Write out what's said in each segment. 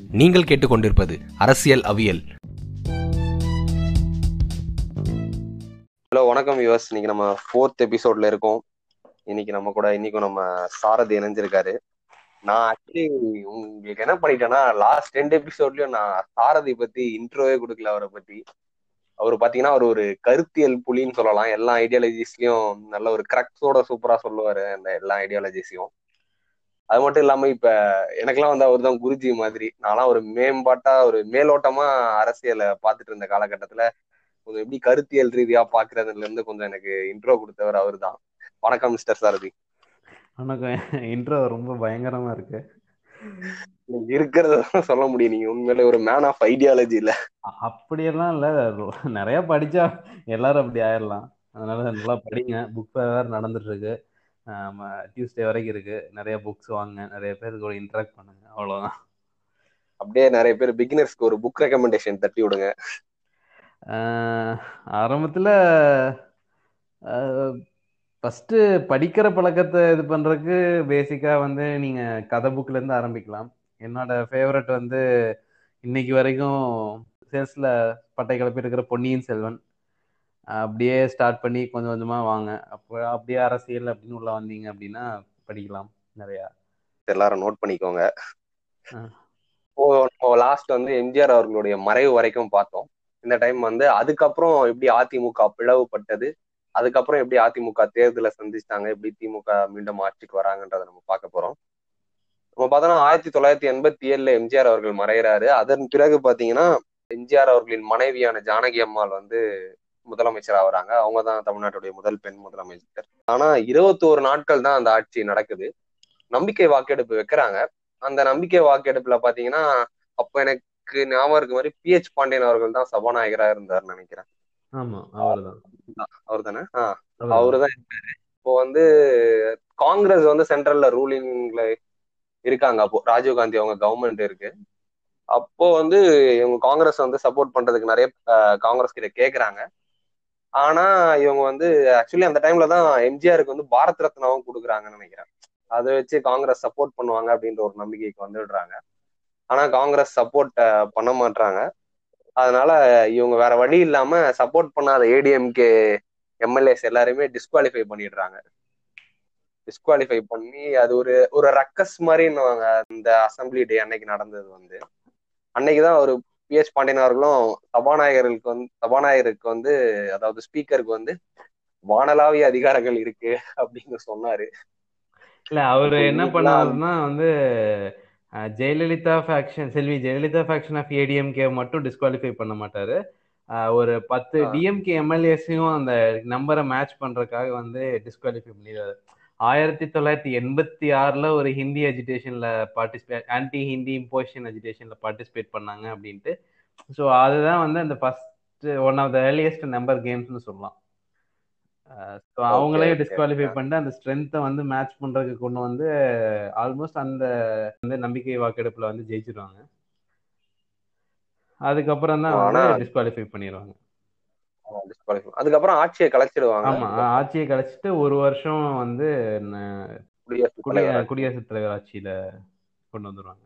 நீங்கள் கேட்டுக்கொண்டிருப்பது அரசியல் அவியல் ஹலோ வணக்கம் யுவஸ் இன்னைக்கு நம்ம ஃபோர்த் எபிசோட்ல இருக்கோம் இன்னைக்கு நம்ம கூட இன்னைக்கும் நம்ம சாரதி இணைஞ்சிருக்காரு நான் ஆக்சுவலி உங்களுக்கு என்ன பண்ணிட்டேன்னா லாஸ்ட் ரெண்டு எபிசோட்லயும் நான் சாரதி பத்தி இன்ட்ரோவே கொடுக்கல அவரை பத்தி அவர் பாத்தீங்கன்னா அவர் ஒரு கருத்தியல் புலின்னு சொல்லலாம் எல்லா ஐடியாலஜிஸ்லயும் நல்ல ஒரு கரெக்டோட சூப்பரா சொல்லுவாரு அந்த எல்லா ஐடியாலஜிஸையும் அது மட்டும் இல்லாம இப்ப எனக்கெல்லாம் வந்து அவர் தான் குருஜி மாதிரி நான்லாம் ஒரு மேம்பாட்டா ஒரு மேலோட்டமா அரசியலை பார்த்துட்டு இருந்த காலகட்டத்துல கொஞ்சம் எப்படி கருத்தியல் ரீதியா பாக்குறதுல இருந்து கொஞ்சம் எனக்கு இன்ட்ரோ கொடுத்தவர் அவர் தான் வணக்கம் மிஸ்டர் சாரதி வணக்கம் இன்ட்ரோ ரொம்ப பயங்கரமா இருக்கு நீங்க இருக்கிறத சொல்ல முடியும் நீங்க உண்மையிலே ஒரு மேன் ஆஃப் ஐடியாலஜி இல்ல அ- அப்படியெல்லாம் இல்ல ரொ- நிறைய படிச்சா எல்லாரும் அப்படி ஆயிடலாம் அதனால நல்லா படிங்க புக் வேற நடந்துட்டு இருக்கு டியூஸ்டே வரைக்கும் இருக்கு நிறைய புக்ஸ் வாங்க நிறைய பேருக்கு கூட இன்டராக்ட் பண்ணுங்க அவ்வளவுதான் அப்படியே நிறைய பேர் பிகினர்ஸ்க்கு ஒரு புக் ரெக்கமெண்டேஷன் தட்டி விடுங்க ஆஹ் ஆரம்பத்துல ஃபர்ஸ்ட் படிக்கிற பழக்கத்தை இது பண்றதுக்கு பேசிக்கா வந்து நீங்க கதை புக்ல இருந்து ஆரம்பிக்கலாம் என்னோட ஃபேவரட் வந்து இன்னைக்கு வரைக்கும் சேல்ஸ்ல பட்டை கிளப்பி இருக்கிற பொன்னியின் செல்வன் அப்படியே ஸ்டார்ட் பண்ணி கொஞ்சம் கொஞ்சமா வாங்க அப்போ அப்படியே அரசியல் அப்படின்னு உள்ள வந்தீங்க அப்படின்னா படிக்கலாம் நிறையா எல்லாரும் நோட் பண்ணிக்கோங்க ஆ. இப்போ லாஸ்ட் வந்து எம்ஜிஆர் அவர்களுடைய மறைவு வரைக்கும் பார்த்தோம் இந்த டைம் வந்து அதுக்கப்புறம் எப்படி அதிமுக பிளவுபட்டது அதுக்கப்புறம் எப்படி அதிமுக தேர்தலை சந்திச்சிட்டாங்க எப்படி திமுக மீண்டும் ஆட்சிக்கு வராங்கன்றதை நம்ம பார்க்க போறோம் நம்ம பார்த்தோம்னா ஆயிரத்தி தொள்ளாயிரத்தி எண்பத்தி ஏழுல எம்ஜிஆர் அவர்கள் மறைகிறாரு அதன் பிறகு பாத்தீங்கன்னா எம்ஜிஆர் அவர்களின் மனைவியான ஜானகி அம்மாள் வந்து முதலமைச்சர் ஆகுறாங்க அவங்க தான் தமிழ்நாட்டுடைய முதல் பெண் முதலமைச்சர் ஆனா இருபத்தோரு நாட்கள் தான் அந்த ஆட்சி நடக்குது நம்பிக்கை வாக்கெடுப்பு வைக்கிறாங்க அந்த நம்பிக்கை வாக்கெடுப்புல பாத்தீங்கன்னா அப்ப எனக்கு ஞாபகம் இருக்க மாதிரி பிஹெச் பாண்டியன் அவர்கள் தான் சபாநாயகரா இருந்தாருன்னு நினைக்கிறேன் ஆமா அவர்தான் அவர் தானே ஆஹ் அவர்தான். அவரு தான் இருக்காரு இப்போ வந்து காங்கிரஸ் வந்து சென்ட்ரல்ல ரூலிங்ல இருக்காங்க அப்போ ராஜீவ்காந்தி அவங்க கவர்மெண்ட் இருக்கு அப்போ வந்து இவங்க காங்கிரஸ் வந்து சப்போர்ட் பண்றதுக்கு நிறைய அஹ், காங்கிரஸ் கிட்ட கேக்குறாங்க ஆனா இவங்க வந்து ஆக்சுவலி அந்த டைம்ல தான் எம்ஜிஆருக்கு வந்து பாரத் ரத்னாவும் கொடுக்குறாங்கன்னு நினைக்கிறேன் அதை வச்சு காங்கிரஸ் சப்போர்ட் பண்ணுவாங்க அப்படின்ற ஒரு நம்பிக்கைக்கு வந்துடுறாங்க ஆனா காங்கிரஸ் சப்போர்ட் பண்ண மாட்டாங்க அதனால இவங்க வேற வழி இல்லாம சப்போர்ட் பண்ணாத ஏடிஎம்கே எம்எல்ஏஸ் எல்லாருமே டிஸ்குவாலிஃபை பண்ணிடுறாங்க டிஸ்குவாலிஃபை பண்ணி அது ஒரு ஒரு ரக்கஸ் மாதிரின்னுவாங்க இந்த அசம்பிளி டே அன்னைக்கு நடந்தது வந்து அன்னைக்குதான் ஒரு பிஎஸ் பாண்டியன் அவர்களும் சபாநாயகர்களுக்கு வந்து சபாநாயகருக்கு வந்து அதாவது ஸ்பீக்கருக்கு வந்து வானளாவிய அதிகாரங்கள் இருக்கு அப்படின்னு சொன்னாரு இல்ல அவரு அப்போ என்ன இன்னைக்கெல்லாம் பண்ணாருன்னா வந்து அஹ், Jayalalithaa faction Selvi Jayalalithaa faction of ADMK மட்டும் டிஸ்குவாலிஃபை பண்ண மாட்டாரு அஹ், ஒரு பத்து ஆ. டிஎம்கே எம்எல்ஏஸையும் அந்த நம்பரை மேட்ச் பண்றதுக்காக வந்து டிஸ்குவாலிஃபை பண்ணிடுறாரு ஆயிரத்தி தொள்ளாயிரத்தி எண்பத்தி ஆறுல ஒரு ஹிந்தி அஜிடேஷன்ல பார்ட்டிசிபேட் ஆன்டி ஹிந்தி இம்போசிஷன் அஜிடேஷன்ல பார்ட்டிசிபேட் பண்ணாங்க அப்படின்ட்டு ஸோ அதுதான் வந்து அந்த first one of the earliest number கேம்ஸ்னு சொல்லலாம் ஸோ Okay, அவங்களே okay. டிஸ்குவாலிஃபை பண்ணிட்டு அந்த ஸ்ட்ரென்த்தை வந்து மேட்ச் பண்றதுக்கு கொண்டு வந்து ஆல்மோஸ்ட் அந்த வந்து நம்பிக்கை வாக்கெடுப்புல வந்து ஜெயிச்சிருவாங்க அதுக்கப்புறம் தான் வந்து ஆனா- டிஸ்குவாலிஃபை பண்ணிடுவாங்க disqualify. அதுக்கப்புறம் ஆட்சியை கலைச்சிடுவாங்க ஆமா ஆட்சியை கழிச்சிட்டு ஒரு வருஷம் வந்து ந- குடியரசுத் குடிய தலைவர் குடியரசுத் தலைவர் ஆட்சியில கொண்டு வந்துருவாங்க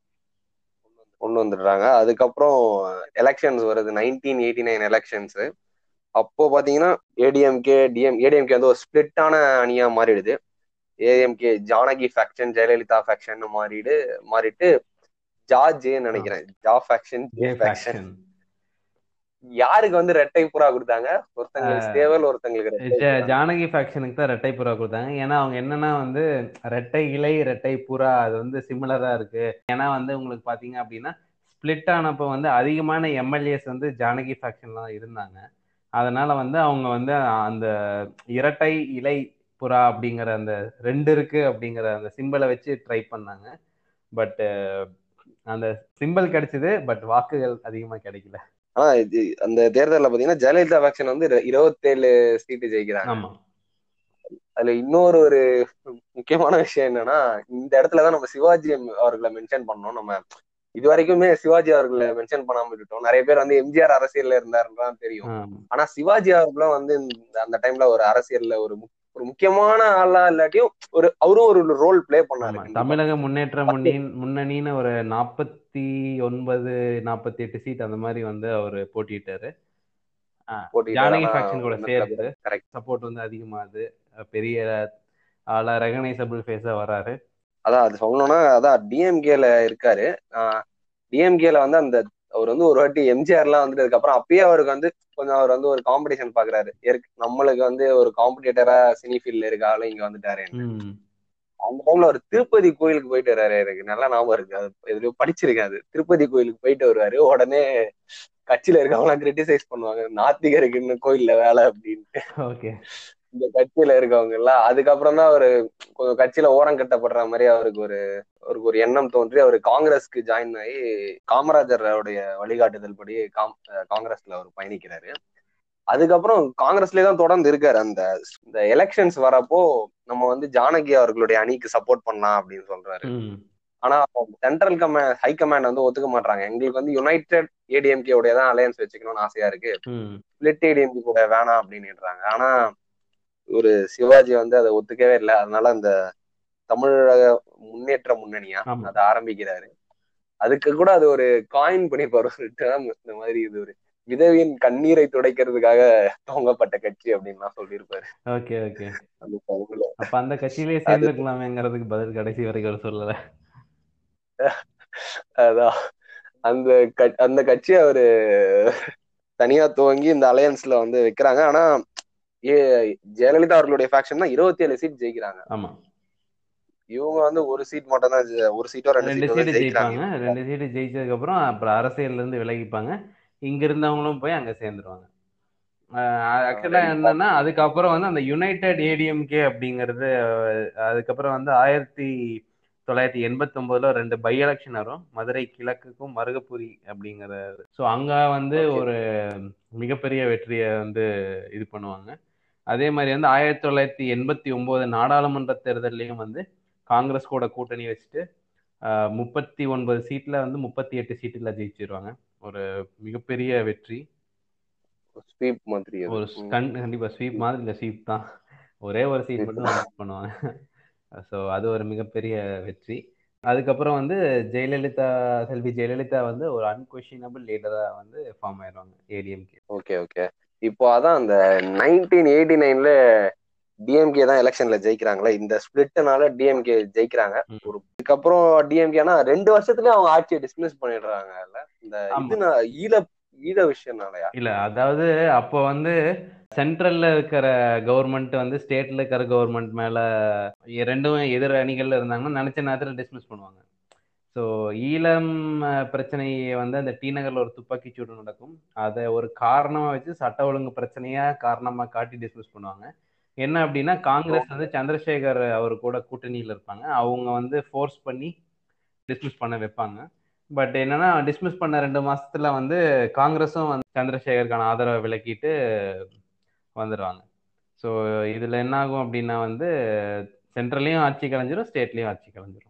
கொண்டு வந்துடுறாங்க அதுக்கப்புறம் எலெக்ஷன்ஸ் வருது நைன்டீன் எயிட்டி நைன் எலெக்ஷன்ஸ் அப்போ பாத்தீங்கன்னா ஏடிஎம்கே டிஎம் ஏடிஎம்கே வந்து ஒரு ஸ்பிளிட்டான அணியா மாறிடுது ஏடிஎம்கே ஜானகி ஃபேக்ஷன் ஜெயலலிதா ஃபேக்ஷன் மாறிடு மாறிட்டு ஜார்ஜேன்னு நினைக்கிறேன் ஜா faction J J faction faction. யாருக்கு வந்து ரெட்டை புறா கொடுத்தாங்க ஒருத்தங்களுக்கு சேவல் ஒருத்தங்களுக்கு ரெட்டை ஜ- புறா. ஜானகி ஃபேக்ஷனுக்கு தான் ரெட்டை புறா கொடுத்தாங்க ஏன்னா அவங்க என்னன்னா வந்து ரெட்டை இலை ரெட்டை புறா அது வந்து சிமிலரா இருக்கு ஏன்னா வந்து உங்களுக்கு பாத்தீங்க அப்படின்னா ஸ்பிளிட் ஆனப்போ வந்து அதிகமான எம்எல்ஏஸ் வந்து ஜானகி ஃபேக்ஷன்ல தான் இருந்தாங்க அதனால வந்து அவங்க வந்து அந்த இரட்டை இலை புறா அப்படிங்கிற அந்த ரெண்டு இருக்கு அப்படிங்கிற அந்த சிம்பிளை வச்சு ட்ரை பண்ணாங்க பட் அந்த சிம்பிள் கிடைச்சது பட் வாக்குகள் அதிகமா கிடைக்கல ஆனா இது அந்த தேர்தல்ல பாத்தீங்கன்னா ஜெயலலிதா ஃபேக்ஷன் வந்து இரு- இருபத்தேழு சீட்டு ஜெயிக்கிறாங்க ஆமா அதுல இன்னொரு ஒரு முக்கியமான விஷயம் என்னன்னா இந்த இடத்துலதான் நம்ம சிவாஜி அவர்களை மென்ஷன் பண்ணோம் நம்ம இது வரைக்குமே சிவாஜி அவர்களை மென்ஷன் பண்ணாம விட்டுட்டோம் நிறைய பேர் வந்து எம்ஜிஆர் அரசியல்ல இருந்தாருன்னு தான் தெரியும் ஆமா ஆனா சிவாஜி அவர்களும் வந்து இந்த- அந்த டைம்ல ஒரு அரசியல்ல ஒரு முக்- ஒரு முக்கியமான ஆளா இல்லாட்டியும் ஒரு அவரும் ஒரு ரோல் ப்ளே பண்ணாரு ஆமா கண்டிப்பா. தமிழக முன்னேற்ற முன்னணி முன்னணின்னு ஒரு நாற்பத்தி ஒன்பது நாற்பத்தி எட்டு சீட் அந்த மாதிரி வந்து அவர் போட்டிட்டாரு போட்டியிட்டாரு. ஜானகி ஆனா ஃபேக்ஷன் கூட ஒண்ணும் சேர்த்து இல்ல. correct. சப்போர்ட் வந்து அதிகமாகுது அஹ் பெரிய ஆளா ரெகனைசபிள் ஃபேஸா வராரு அதான் அது சொல்லணும்னா அதான் டிஎம்கேல இருக்காரு டிஎம்கேல வந்து அந்த அவர் வந்து ஒரு வாட்டி எம்ஜிஆர் எல்லாம் வந்ததுக்கு அப்புறம் அப்பயே அவருக்கு வந்து கொஞ்சம் அவர் வந்து ஒரு காம்படிஷன் பாக்குறாரு ஏற்க- நம்மளுக்கு வந்து ஒரு காம்படிட்டரா சினி ஃபீல்ட்ல இருக்க ஆளு இங்க வந்துட்டாரு ம் அந்த டைம்ல அவர் திருப்பதி கோயிலுக்கு போயிட்டு வர்றாரு எனக்கு நல்லா ஞாபகம் இருக்கு அது எதுலயோ படிச்சிருக்கேன் அது திருப்பதி கோயிலுக்கு போயிட்டு வருவாரு உடனே கட்சியில இருக்கவங்க கிரிட்டிசைஸ் பண்ணுவாங்க நாத்திகருக்கு இன்னும் கோயில்ல வேலை அப்படின்னு ஓகே இந்த கட்சியில இருக்கவங்க எல்லாம் அதுக்கப்புறம் தான் அவரு கொஞ்சம் கட்சியில ஓரம் கட்டப்படுற மாதிரி அவருக்கு ஒரு அவருக்கு ஒரு எண்ணம் தோன்றி அவர் காங்கிரஸ்க்கு ஜாயின் ஆகி காமராஜரோடைய வழிகாட்டுதல் படி காம் அஹ் காங்கிரஸ்ல அவர் பயணிக்கிறாரு அதுக்கப்புறம் காங்கிரஸ்லயே தான் தொடர்ந்து இருக்காரு அந்த இந்த எலெக்ஷன்ஸ் வரப்போ நம்ம வந்து ஜானகி அவர்களுடைய அணிக்கு சப்போர்ட் பண்ணலாம் அப்படின்னு சொல்றாரு ம் ஆனா சென்ட்ரல் கமாண்ட் ஹை கமாண்ட் வந்து ஒத்துக்க மாட்டாங்க எங்களுக்கு வந்து யுனைடெட் ஏடிஎம்கே உடைய தான் அலையன்ஸ் வச்சுக்கணும்னு ஆசையா இருக்கு ம் ஸ்பிளிட் ஏடிஎம்கே கூட வேணாம் அப்படின்னுறாங்க ஆனா ஒரு சிவாஜி வந்து அதை ஒத்துக்கவே இல்லை அதனால அந்த தமிழக முன்னேற்ற முன்னணியா ஆமா. அதை ஆரம்பிக்கிறாரு அதுக்கு கூட அது ஒரு காயின் பண்ணிப்பாரு ஒரு டேர்ம் இந்த மாதிரி இது ஒரு விதவியின் கண்ணீரை துடைக்கிறதுக்காக துவங்கப்பட்ட கட்சி அப்படின்லாம் சொல்லியிருப்பாரு ஓகே ஓகே அந்த டைம்ல அப்ப அந்த கட்சியிலேயே சேர்ந்துக்கலாமேங்கிறதுக்கு பதில் கடைசி வரைக்கும் அவர் சொல்லல அதான் அந்த க- அந்த கட்சி அவரு தனியா துவங்கி இந்த அலையன்ஸ்ல வந்து வைக்கிறாங்க ஆனா ஏ ஜெயலலிதா அவர்களுடைய ஃபேக்ஷன் தான் இருபத்தி ஏழு சீட் ஜெயிக்கிறாங்க ஆமா இவங்க வந்து ஒரு சீட் மட்டும் தான் ஒரு சீட்டோ ரெண்டு ரெண்டு சீட்டோ சீட்டு தான் ஜெயிக்கிறாங்க ஜெயிப்பாங்க ரெண்டு சீட்டு ஜெயிச்சதுக்கு அப்புறம் அப்புறம் அரசியல்ல இருந்து விலகிப்பாங்க இங்க இருந்தவங்களும் போய் அங்க சேர்ந்துருவாங்க ஆக்சுவலா ரெண்டு என்னன்னா அதுக்கப்புறம் வந்து அந்த யுனைடெட் ஏடிஎம்கே அப்படிங்கிறது அஹ், அதுக்கப்புறம் வந்து ஆயிரத்தி தொள்ளாயிரத்தி எண்பத்தி ஒன்பதுல ரெண்டு பை எலெக்ஷன் வரும் மதுரை கிழக்குக்கும் மருகப்புரி அப்படிங்கிற ஸோ அங்க வந்து Okay. ஒரு மிகப்பெரிய வெற்றியை வந்து இது பண்ணுவாங்க அதே மாதிரி வந்து ஆயிரத்தி தொள்ளாயிரத்தி எண்பத்தி ஒன்பது நாடாளுமன்ற தேர்தல்லையும் வந்து காங்கிரஸ் கூட கூட்டணி வச்சுட்டு ஆஹ், முப்பத்தி ஒன்பது சீட்ல வந்து முப்பத்தி எட்டு சீட்டுல ஜெயிச்சிருவாங்க ஒரு மிகப்பெரிய வெற்றி ஸ்வீப் மாதிரி அது. ஒரு ம். கண் கண்டிப்பா ஸ்வீப் மாதிரி இல்ல ஸ்வீப் தான் ஒரே ஒரு சீட் மட்டும் win பண்ணுவாங்க ஸோ அது ஒரு மிகப்பெரிய வெற்றி அதுக்கப்புறம் வந்து ஜெயலலிதா செல்வி ஜெயலலிதா வந்து ஒரு அன்கொஷினபிள் லீடரா வந்து ஃபார்ம் ஆயிடுவாங்க ஏடிஎம்கே ஓகே ஓகே இப்போ அதான் அந்த நைன்டீன் எயிட்டி நைன்ல டிஎம்கே தான் எலெக்ஷன்ல ஜெயிக்கிறாங்களே இந்த ஸ்பிளிட்னால டிஎம்கே ஜெயிக்கிறாங்க ம். ஒரு இதுக்கப்புறம் டிஎம்கேனா ரெண்டு வருஷத்துலயே அவங்க ஆட்சியை டிஸ்மிஸ் பண்ணிடுறாங்கல்ல இந்த ஆமா. இது நான் ஈழ ஈழ விஷயம்னாலயா இல்ல அதாவது அப்போ வந்து சென்ட்ரல்ல இருக்கிற கவர்மெண்ட் வந்து ஸ்டேட்ல இருக்கிற கவர்மெண்ட் மேல ரெண்டும் எதிர் அணிகள்ல இருந்தாங்கன்னா நினைச்ச நேரத்துல டிஸ்மிஸ் பண்ணுவாங்க ஸோ ஈழம் அஹ், பிரச்சனையை வந்து அந்த டி நகர்ல ஒரு துப்பாக்கி சூடு நடக்கும் அதை ஒரு காரணமா வச்சு சட்ட ஒழுங்கு பிரச்சனையா காரணமா காட்டி டிஸ்மிஸ் பண்ணுவாங்க என்ன அப்படின்னா காங்கிரஸ் வந்து சந்திரசேகர் அவர் கூட கூட்டணியில் இருப்பாங்க அவங்க வந்து ஃபோர்ஸ் பண்ணி டிஸ்மிஸ் பண்ண வைப்பாங்க பட் என்னன்னா டிஸ்மிஸ் பண்ண ரெண்டு மாசத்துல வந்து காங்கிரஸும் வந்து சந்திரசேகருக்கான ஆதரவை விலக்கிட்டு வந்துடுவாங்க ஸோ இதுல என்ன ஆகும் அப்படின்னா வந்து சென்ட்ரல்லையும் ஆட்சி கலைஞ்சிரும் ஸ்டேட்லயும் ஆட்சி கலைஞ்சிரும்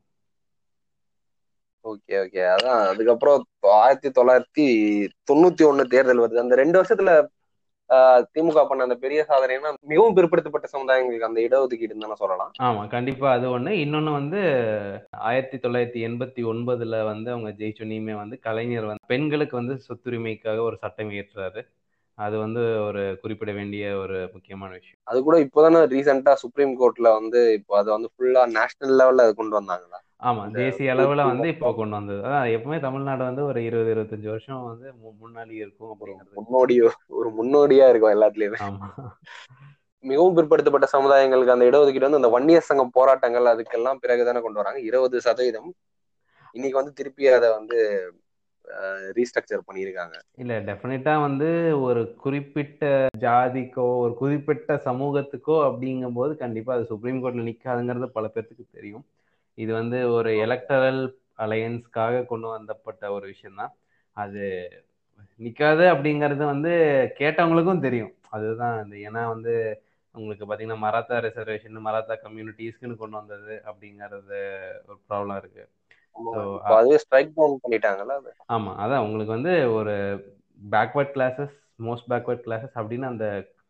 ஓகே ஓகே அதான் அதுக்கப்புறம் ஆயிரத்தி தொள்ளாயிரத்தி தொண்ணூத்தி ஒண்ணு தேர்தல் வருது அந்த ரெண்டு வருஷத்துல ஆஹ், திமுக பண்ண அந்த பெரிய சாதனைன்னா மிகவும் பிற்படுத்தப்பட்ட சமுதாயங்களுக்கு அந்த இடஒதுக்கீடு தானே சொல்லலாம் ஆமா கண்டிப்பா அது ஒண்ணு இன்னொன்னு வந்து ஆயிரத்தி தொள்ளாயிரத்தி எண்பத்தி ஒன்பதுல வந்து அவங்க ஜெயிச்சோன்னையுமே வந்து கலைஞர் வந்து பெண்களுக்கு வந்து சொத்துரிமைக்காக ஒரு சட்டம் இயற்றுறாரு அது வந்து ஒரு குறிப்பிட வேண்டிய ஒரு முக்கியமான விஷயம் அது கூட இப்போதானே ரீசெண்டா சுப்ரீம் கோர்ட்ல வந்து இப்போ அதை வந்து ஃபுல்லா நேஷனல் லெவல்ல அது கொண்டு வந்தாங்களா ஆமா இந்த தேசிய அளவுல கூட்டு வந்து இப்போ கொண்டு வந்தது அதான் எப்பவுமே தமிழ்நாடு வந்து ஒரு இருபது இருபத்தஞ்சு வருஷம் வந்து மு- முன்னாடி இருக்கும் ஒரு அப்படிங்கிறது முன்னோடியோ ஒரு முன்னோடியா இருக்கும் எல்லாத்துலயுமே ஆமா மிகவும் பிற்படுத்தப்பட்ட சமுதாயங்களுக்கு அந்த இடஒதுக்கீடு வந்து அந்த வன்னியர் சங்கம் போராட்டங்கள் அதுக்கெல்லாம் பிறகுதானே கொண்டு வராங்க இருபது சதவீதம் இன்னைக்கு வந்து திருப்பி அதை வந்து ரீஸ்ட்ரக்சர் பண்ணியிருக்காங்க இல்ல டெஃபினட்டா வந்து ஒரு குறிப்பிட்ட ஜாதிக்கோ ஒரு குறிப்பிட்ட சமூகத்துக்கோ அப்படிங்கும்போது கண்டிப்பா அது சுப்ரீம் கோர்ட்ல நிக்காதுங்கிறது பல பேர்த்துக்கு தெரியும் இது வந்து ஒரு எலக்டரல் அலையன்ஸ்க்காக கொண்டு வந்தப்பட்ட ஒரு விஷயம்தான் அது நிக்காது அப்படிங்கிறது வந்து கேட்டவங்களுக்கும் தெரியும் அதுதான் இந்த ஏன்னா வந்து உங்களுக்கு பாத்தீங்கன்னா மராத்தா ரிசர்வேஷன் மராத்தா கம்யூனிட்டிஸ்க்குன்னு கொண்டு வந்தது அப்படிங்கிறது ஒரு ப்ராப்ளம் இருக்கு So, இப்போ அதுவே ஸ்ட்ரைக் டவுன் பண்ணிட்டாங்கல்ல அது ஆமா அதான் உங்களுக்கு வந்து ஒரு backward classes most backward classes அப்படின்னு அந்த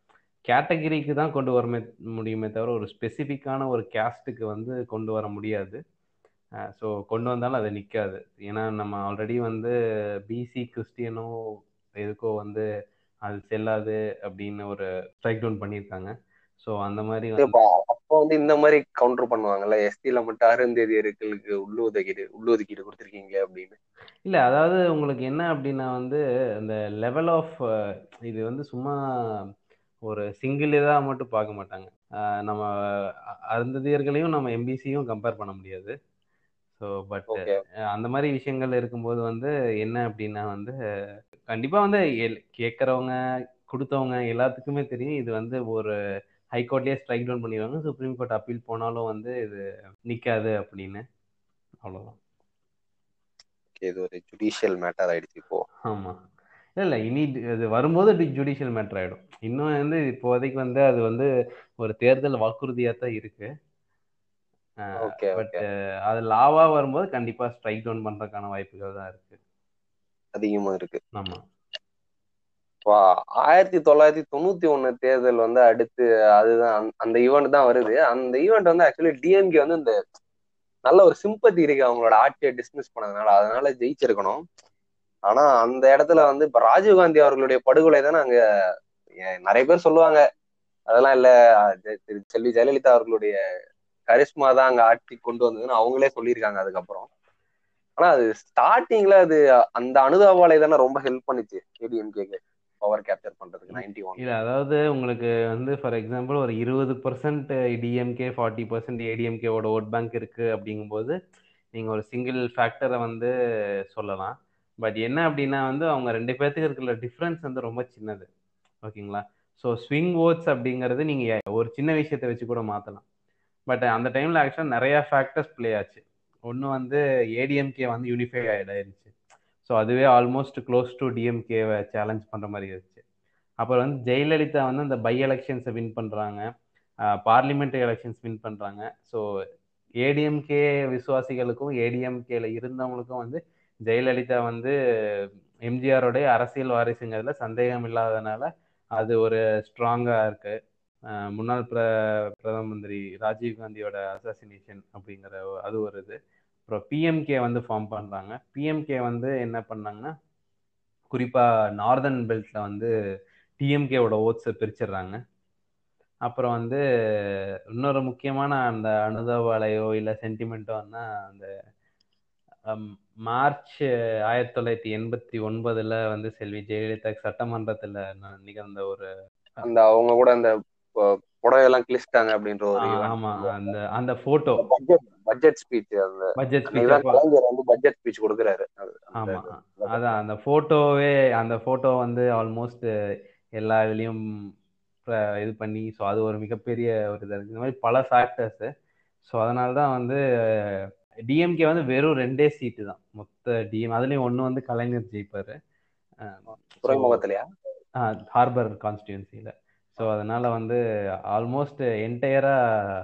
கேட்டகரிக்கு தான் கொண்டு வர முடியுமே தவிர ஒரு ஸ்பெசிஃபிக்கான ஒரு கேஸ்ட்டுக்கு வந்து கொண்டு வர முடியாது ஸோ கொண்டு வந்தாலும் அது நிற்காது ஏன்னா நம்ம ஆல்ரெடி வந்து பிசி கிறிஸ்டியனோ எதுக்கோ வந்து அது செல்லாது அப்படின்னு ஒரு ஸ்ட்ரைக் டவுன் பண்ணியிருக்காங்க ஸோ அந்த மாதிரி வந்து இப்போ அப்போ வந்து இந்த மாதிரி கவுண்டர் பண்ணுவாங்கல்ல எஸ்டில மட்டும் அருந்ததியர்களுக்கு உள்ளுஒதுக்கீடு உள்ளுஒதுக்கீடு கொடுத்துருக்கீங்க அப்படின்னு இல்லை அதாவது உங்களுக்கு என்ன அப்படின்னா வந்து இந்த லெவல் ஆஃப் இது வந்து சும்மா ஒரு சிங்கிள் இதாக மட்டும் பார்க்க மாட்டாங்க ஆஹ் நம்ம அ- அருந்ததியர்களையும் நம்ம எம்பிசியும் கம்பேர் பண்ண முடியாது ஸோ பட் ஓகே அந்த மாதிரி விஷயங்கள் இருக்கும்போது வந்து என்ன அப்படின்னா வந்து கண்டிப்பாக வந்து எல் கேட்குறவங்க கொடுத்தவங்க எல்லாத்துக்குமே தெரியும் இது வந்து ஒரு ஹைகோர்ட்லேயே ஸ்ட்ரைக் டவுன் பண்ணிடுவாங்க சுப்ரீம் கோர்ட் அப்பீல் போனாலும் வந்து இது நிற்காது அப்படின்னு அவ்வளோதான் இது ஒரு ஜுடிஷியல் மேட்டர் ஆயிடுச்சு இப்போ ஆமாம் இல்லை இல்லை இனி இது வரும்போது ஜுடிஷியல் மேட்டர் ஆகிடும் இன்னும் வந்து இப்போதைக்கு வந்து அது வந்து ஒரு தேர்தல் வாக்குறுதியாக தான் இருக்கு ஓகே பட் ஓகே அது லாவாக வரும்போது கண்டிப்பாக ஸ்ட்ரைக் டவுன் பண்ணுறதுக்கான வாய்ப்புகள் தான் இருக்கு அதிகமா இருக்கு ஆமாம் வா ஆயிரத்தி தொள்ளாயிரத்தி தொண்ணூத்தி ஒண்ணு தேர்தல் வந்து அடுத்து அதுதான் அந்த- அந்த ஈவெண்ட் தான் வருது அந்த ஈவெண்ட் வந்து ஆக்சுவலி டிஎம்கே வந்து இந்த நல்ல ஒரு சிம்பத்தி இருக்கு அவங்களோட ஆட்சியை டிஸ்மிஸ் பண்ணதுனால அதனால ஜெயிச்சிருக்கணும் ஆனா அந்த இடத்துல வந்து இப்ப ராஜீவ்காந்தி அவர்களுடைய படுகொலை தானே அங்க ஏ- நிறைய பேர் சொல்லுவாங்க அதெல்லாம் இல்ல அது திரு செல்வி ஜெயலலிதா அவர்களுடைய கரிஷ்மா தான் அங்க ஆட்சி கொண்டு வந்ததுன்னு அவங்களே சொல்லியிருக்காங்க அதுக்கப்புறம் ஆனா அது ஸ்டார்டிங்ல அது அந்த அனுதாபாலை தானே ரொம்ப ஹெல்ப் பண்ணுச்சு ஏடிஎம்கேக்கு பவர் கேப்சர் பண்றதுக்கு நைன்டி ஒன் இல்லை அதாவது உங்களுக்கு வந்து ஃபார் எக்ஸாம்பிள் ஒரு இருபது பர்சன்ட் டிஎம்கே ஃபார்ட்டி பர்சன்ட் ஏடிஎம்கேவோட ஓட் பேங்க் இருக்குது அப்படிங்கும்போது நீங்கள் ஒரு சிங்கிள் ஃபேக்டரை வந்து சொல்லலாம் பட் என்ன அப்படின்னா வந்து அவங்க ரெண்டு பேர்த்துக்கு இருக்கிற டிஃப்ரென்ஸ் வந்து ரொம்ப சின்னது ஓகேங்களா ஸோ ஸ்விங் ஓட்ஸ் அப்படிங்கிறது நீங்கள் ஒரு சின்ன விஷயத்தை வச்சு கூட மாற்றலாம் பட் அந்த டைமில் ஆக்சுவலாக நிறையா ஃபேக்டர்ஸ் ப்ளே ஆச்சு ஒன்று வந்து ஏடிஎம்கே வந்து யூனிஃபை ஆகிடுச்சு ஸோ அதுவே ஆல்மோஸ்ட் க்ளோஸ் டு டிஎம்கேவை சேலஞ்ச் பண்ணுற மாதிரி இருந்துச்சு அப்புறம் வந்து ஜெயலலிதா வந்து அந்த பை எலெக்ஷன்ஸை வின் பண்ணுறாங்க பார்லிமெண்ட்ரி எலெக்ஷன்ஸ் வின் பண்ணுறாங்க ஸோ ஏடிஎம்கே விசுவாசிகளுக்கும் ஏடிஎம்கேல இருந்தவங்களுக்கும் வந்து ஜெயலலிதா வந்து எம்ஜிஆரோடைய அரசியல் வாரிசுங்கிறதுல சந்தேகம் இல்லாதனால அது ஒரு ஸ்ட்ராங்காக இருக்கு அஹ் முன்னாள் பிர பிரதம மந்திரி ராஜீவ் காந்தியோட அசாசினேஷன் அப்படிங்கிற ஒ- அது ஒரு இது அப்புறம் பிஎம்கே வந்து ஃபார்ம் பண்ணுறாங்க பிஎம்கே வந்து என்ன பண்ணாங்கன்னா குறிப்பாக நார்தர்ன் பெல்ட்ல வந்து டிஎம்கேவோட ஓட்ஸை பிரிச்சிடுறாங்க அப்புறம் வந்து இன்னொரு முக்கியமான அந்த அனுதாபாலையோ இல்லை சென்டிமெண்ட்டோன்னா அந்த ஹம், மார்ச் ஆயிரத்தி தொள்ளாயிரத்தி எண்பத்தி ஒன்பதுல வந்து செல்வி ஜெயலலிதா சட்டமன்றத்தில் நிகழ்ந்த ஒரு அந்த அவங்க கூட அந்த ப- புடவையெல்லாம் கிழிச்சிட்டாங்க அப்படின்ற ஒரு ஆ, event ஆமா சொல்லுவாங்க. அந்த அந்த போட்டோ பட்ஜெட் பட்ஜெட் ஸ்பீச் அந்த பட்ஜெட் அன்னைக்கு தான் ஸ்பீச் கலைஞர் வந்து பட்ஜெட் ஸ்பீச் கொடுக்குறாரு அது- அந்த ஆமா அதான் அந்த போட்டோவே அந்த போட்டோ வந்து ஆல்மோஸ்ட் எல்லா இதுலயும் ப- இது பண்ணி ஸோ அது ஒரு மிகப்பெரிய ஒரு இது இந்த மாதிரி பல ஃபேக்டர்ஸ் ஸோ அதனால தான் வந்து டிஎம்கே வந்து வெறும் ரெண்டே சீட்டு தான் மொத்த டிஎம் அதுலயும் ஒன்று வந்து கலைஞர் ஜெயிப்பாரு துறைமுகத்திலயா ஹார்பர் கான்ஸ்டியூன்சியில் ஸோ அதனால வந்து ஆல்மோஸ்ட் என்டையரா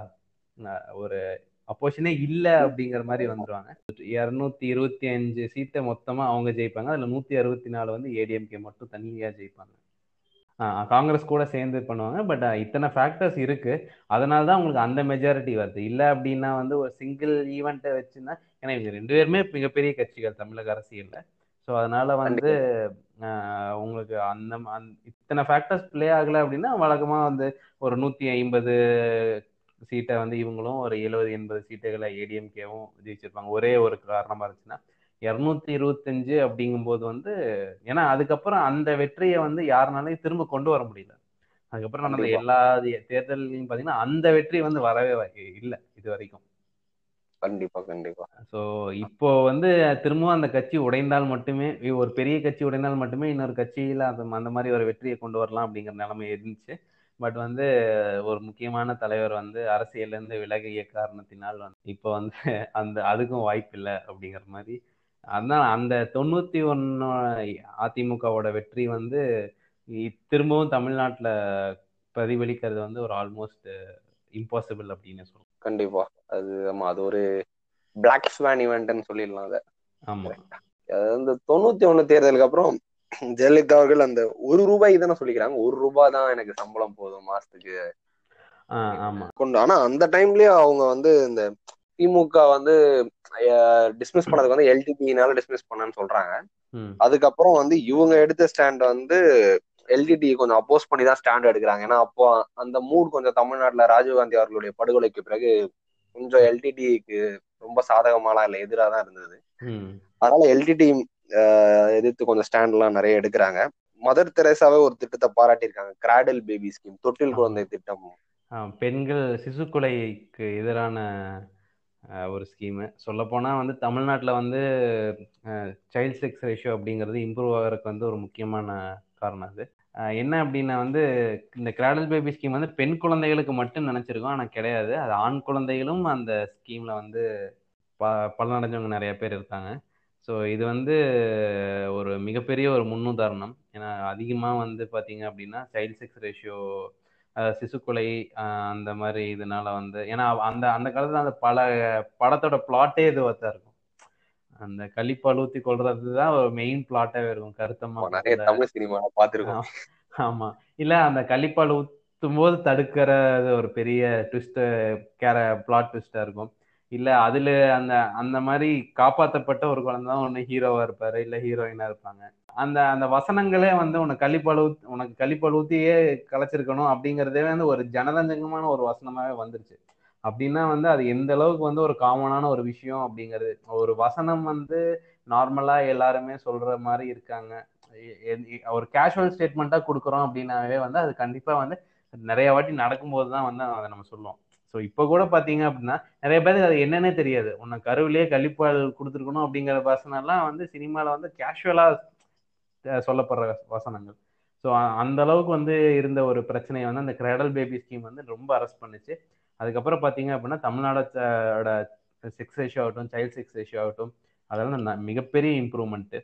ஒரு அப்போஷனே இல்லை அப்படிங்கிற மாதிரி வந்துருவாங்க இரநூத்தி இருபத்தி அஞ்சு சீட்டை மொத்தமாக அவங்க ஜெயிப்பாங்க அதில் நூற்றி அறுபத்தி நாலு வந்து ஏடிஎம்கே மட்டும் தனியாக ஜெயிப்பாங்க ஆ, காங்கிரஸ் கூட சேர்ந்து பண்ணுவாங்க பட் இத்தனை ஃபேக்டர்ஸ் இருக்கு அதனால தான் உங்களுக்கு அந்த மெஜாரிட்டி வருது இல்லை அப்படின்னா வந்து ஒரு சிங்கிள் ஈவெண்ட்டை வச்சுன்னா ஏன்னா இவங்க ரெண்டு பேருமே மிகப்பெரிய கட்சிகள் தமிழக அரசியல்ல ஸோ அதனால வந்து ஆஹ், உங்களுக்கு அந்த அந்த- இத்தனை ஃபேக்டர்ஸ் ப்ளே ஆகலை அப்படின்னா வழக்கமாக வந்து ஒரு நூற்றி ஐம்பது சீட்டை வந்து இவங்களும் ஒரு எழுபது எண்பது சீட்டுகளை ஏடிஎம்கேவும் ஜெயிச்சிருப்பாங்க ஒரே ஒரு காரணமாக இருந்துச்சுன்னா இரநூத்தி இருபத்தஞ்சு அப்படிங்கும்போது வந்து ஏன்னா அதுக்கப்புறம் அந்த வெற்றியை வந்து யாருனாலையும் திரும்ப கொண்டு வர முடியல அதுக்கப்புறம் நடந்த கண்டிப்பா. எல்லா தி- தேர்தல்லையும் பார்த்தீங்கன்னா அந்த வெற்றி வந்து வரவே இல்லை இது வரைக்கும் கண்டிப்பா கண்டிப்பா ஸோ இப்போ வந்து திரும்பவும் அந்த கட்சி உடைந்தால் மட்டுமே இ- ஒரு பெரிய கட்சி உடைந்தால் மட்டுமே இன்னொரு கட்சியில அந்த அந்த மாதிரி ஒரு வெற்றியை கொண்டு வரலாம் அப்படிங்கிற நிலைமை இருந்துச்சு பட் வந்து ஒரு முக்கியமான தலைவர் வந்து அரசியல்ல இருந்து விலகிய காரணத்தினால் வந்து இப்போ வந்து அந்த அதுக்கும் வாய்ப்பு இல்லை அப்படிங்கிற மாதிரி அதான் அந்த தொண்ணூத்தி ஒன்னு அதிமுகவோட வெற்றி வந்து இ- திரும்பவும் தமிழ்நாட்டுல பிரதிபலிக்கிறது வந்து ஒரு ஆல்மோஸ்ட் இம்பாசிபிள் அப்படின்னு சொல்லலாம் கண்டிப்பா அது ஆமா அது ஒரு பிளாக் ஸ்வான் ஈவெண்ட்னு சொல்லிடலாம் அதை ஆமா அது வந்து தொண்ணூத்தி ஒண்ணு தேர்தலுக்கு அப்புறம் ஜெயலலிதா அவர்கள் அந்த ஒரு ரூபாய் தானே சொல்லிக்கிறாங்க ஒரு ரூபாய் தான் எனக்கு சம்பளம் போதும் மாசத்துக்கு ஆஹ் ஆமா கொண்டு ஆனா அந்த டைம்லயே அவங்க வந்து இந்த திமுக வந்து டிஸ்மிஸ் பண்ணதுக்கு வந்து எல்டிடினால டிஸ்மிஸ் பண்ணான்னு சொல்றாங்க ம் அதுக்கப்புறம் வந்து இவங்க எடுத்த ஸ்டாண்ட் வந்து எல்டிடி கொஞ்சம் அப்போஸ் பண்ணி தான் ஸ்டாண்ட் எடுக்கிறாங்க ஏன்னா அப்போ அந்த மூட் கொஞ்சம் தமிழ்நாட்டுல ராஜீவ்காந்தி அவர்களுடைய படுகொலைக்கு பிறகு கொஞ்சம் எல்டிடிக்கு ரொம்ப சாதகமாலாம் இல்லை எதிராக தான் இருந்தது ம் அதனால எல்டிடி எதிர்த்து கொஞ்சம் ஸ்டாண்ட் எல்லாம் நிறைய எடுக்கிறாங்க மதர் தெரேசாவே ஒரு திட்டத்தை பாராட்டியிருக்காங்க கிராடல் பேபி ஸ்கீம் தொட்டில் குழந்தை திட்டம் ஆஹ் பெண்கள் சிசு கொலைக்கு எதிரான ஆஹ் ஒரு ஸ்கீமு சொல்லப்போனால் வந்து தமிழ்நாட்டில் வந்து சைல்ட் செக்ஸ் ரேஷியோ அப்படிங்கிறது இம்ப்ரூவ் ஆகிறதுக்கு வந்து ஒரு முக்கியமான காரணம் அது ஆஹ் என்ன அப்படின்னா வந்து இந்த கிராடல் பேபி ஸ்கீம் வந்து பெண் குழந்தைகளுக்கு மட்டும் நினச்சிருக்கோம் ஆனால் கிடையாது அது ஆண் குழந்தைகளும் அந்த ஸ்கீமில் வந்து ப பலனடைஞ்சவங்க நிறைய பேர் இருக்காங்க ஸோ இது வந்து ஒரு மிகப்பெரிய ஒரு முன்னுதாரணம் ஏன்னா அதிகமாக வந்து பார்த்தீங்க அப்படின்னா சைல்ட் செக்ஸ் ரேஷியோ சிசுக்கொலை ஆஹ் அந்த மாதிரி இதனால வந்து ஏன்னா அந்த அந்த காலத்துல அந்த பல படத்தோட பிளாட்டே இதுவாக தான் இருக்கும் அந்த கள்ளிப்பால் ஊத்தி கொள்றது தான் ஒரு மெயின் பிளாட்டாவே இருக்கும் கருத்தம்மா நிறைய கூட. தமிழ் சினிமாவை பார்த்திருக்கோம் ஆமா இல்ல அந்த கள்ளிப்பால் ஊத்தும் போது தடுக்கிறது ஒரு பெரிய ட்விஸ்ட் கேர பிளாட் ட்விஸ்டா இருக்கும் இல்ல அதுல அந்த அந்த மாதிரி காப்பாத்தப்பட்ட ஒரு குழந்தை தான் ஒண்ணு ஹீரோவா இருப்பாரு இல்ல ஹீரோயினா இருப்பாங்க அந்த அந்த வசனங்களே வந்து உனக்கு கள்ளிப்பால் ஊத் உனக்கு கள்ளிப்பால் ஊத்தியே கலைச்சிருக்கணும் அப்படிங்கறதே வந்து ஒரு ஜனரஞ்சகமான ஒரு வசனமாவே வந்துருச்சு அப்படின்னா வந்து அது எந்த அளவுக்கு வந்து ஒரு காமனான ஒரு விஷயம் அப்படிங்கிறது ஒரு வசனம் வந்து நார்மலா எல்லாருமே சொல்ற மாதிரி இருக்காங்க எ- எ- ஒரு கேஷுவல் ஸ்டேட்மெண்ட்டா கொடுக்குறோம் அப்படின்னாவே வந்து அது கண்டிப்பா வந்து நிறைய வாட்டி நடக்கும்போது தான் வந்து அதை நம்ம சொல்லுவோம் ஸோ இப்போ கூட பார்த்தீங்க அப்படின்னா நிறைய பேருக்கு அது என்னன்னே தெரியாது உன்னை கருவிலேயே கழிப்பால் கொடுத்துருக்கணும் அப்படிங்கிற வசனம்லாம் வந்து சினிமாவில் வந்து கேஷுவலாக சொல்லப்படுற வசனங்கள் ஸோ அந்த அளவுக்கு வந்து இருந்த ஒரு பிரச்சனையை வந்து அந்த கிரேடல் பேபி ஸ்கீம் வந்து ரொம்ப அரெஸ்ட் பண்ணுச்சு அதுக்கப்புறம் பார்த்தீங்க அப்படின்னா தமிழ்நாடோட செக்ஸ் ரேஷியோ ஆகட்டும் சைல்ட் செக்ஸ் ரேஷியோ ஆகட்டும் அதெல்லாம் ந- மிகப்பெரிய இம்ப்ரூவ்மெண்ட்டு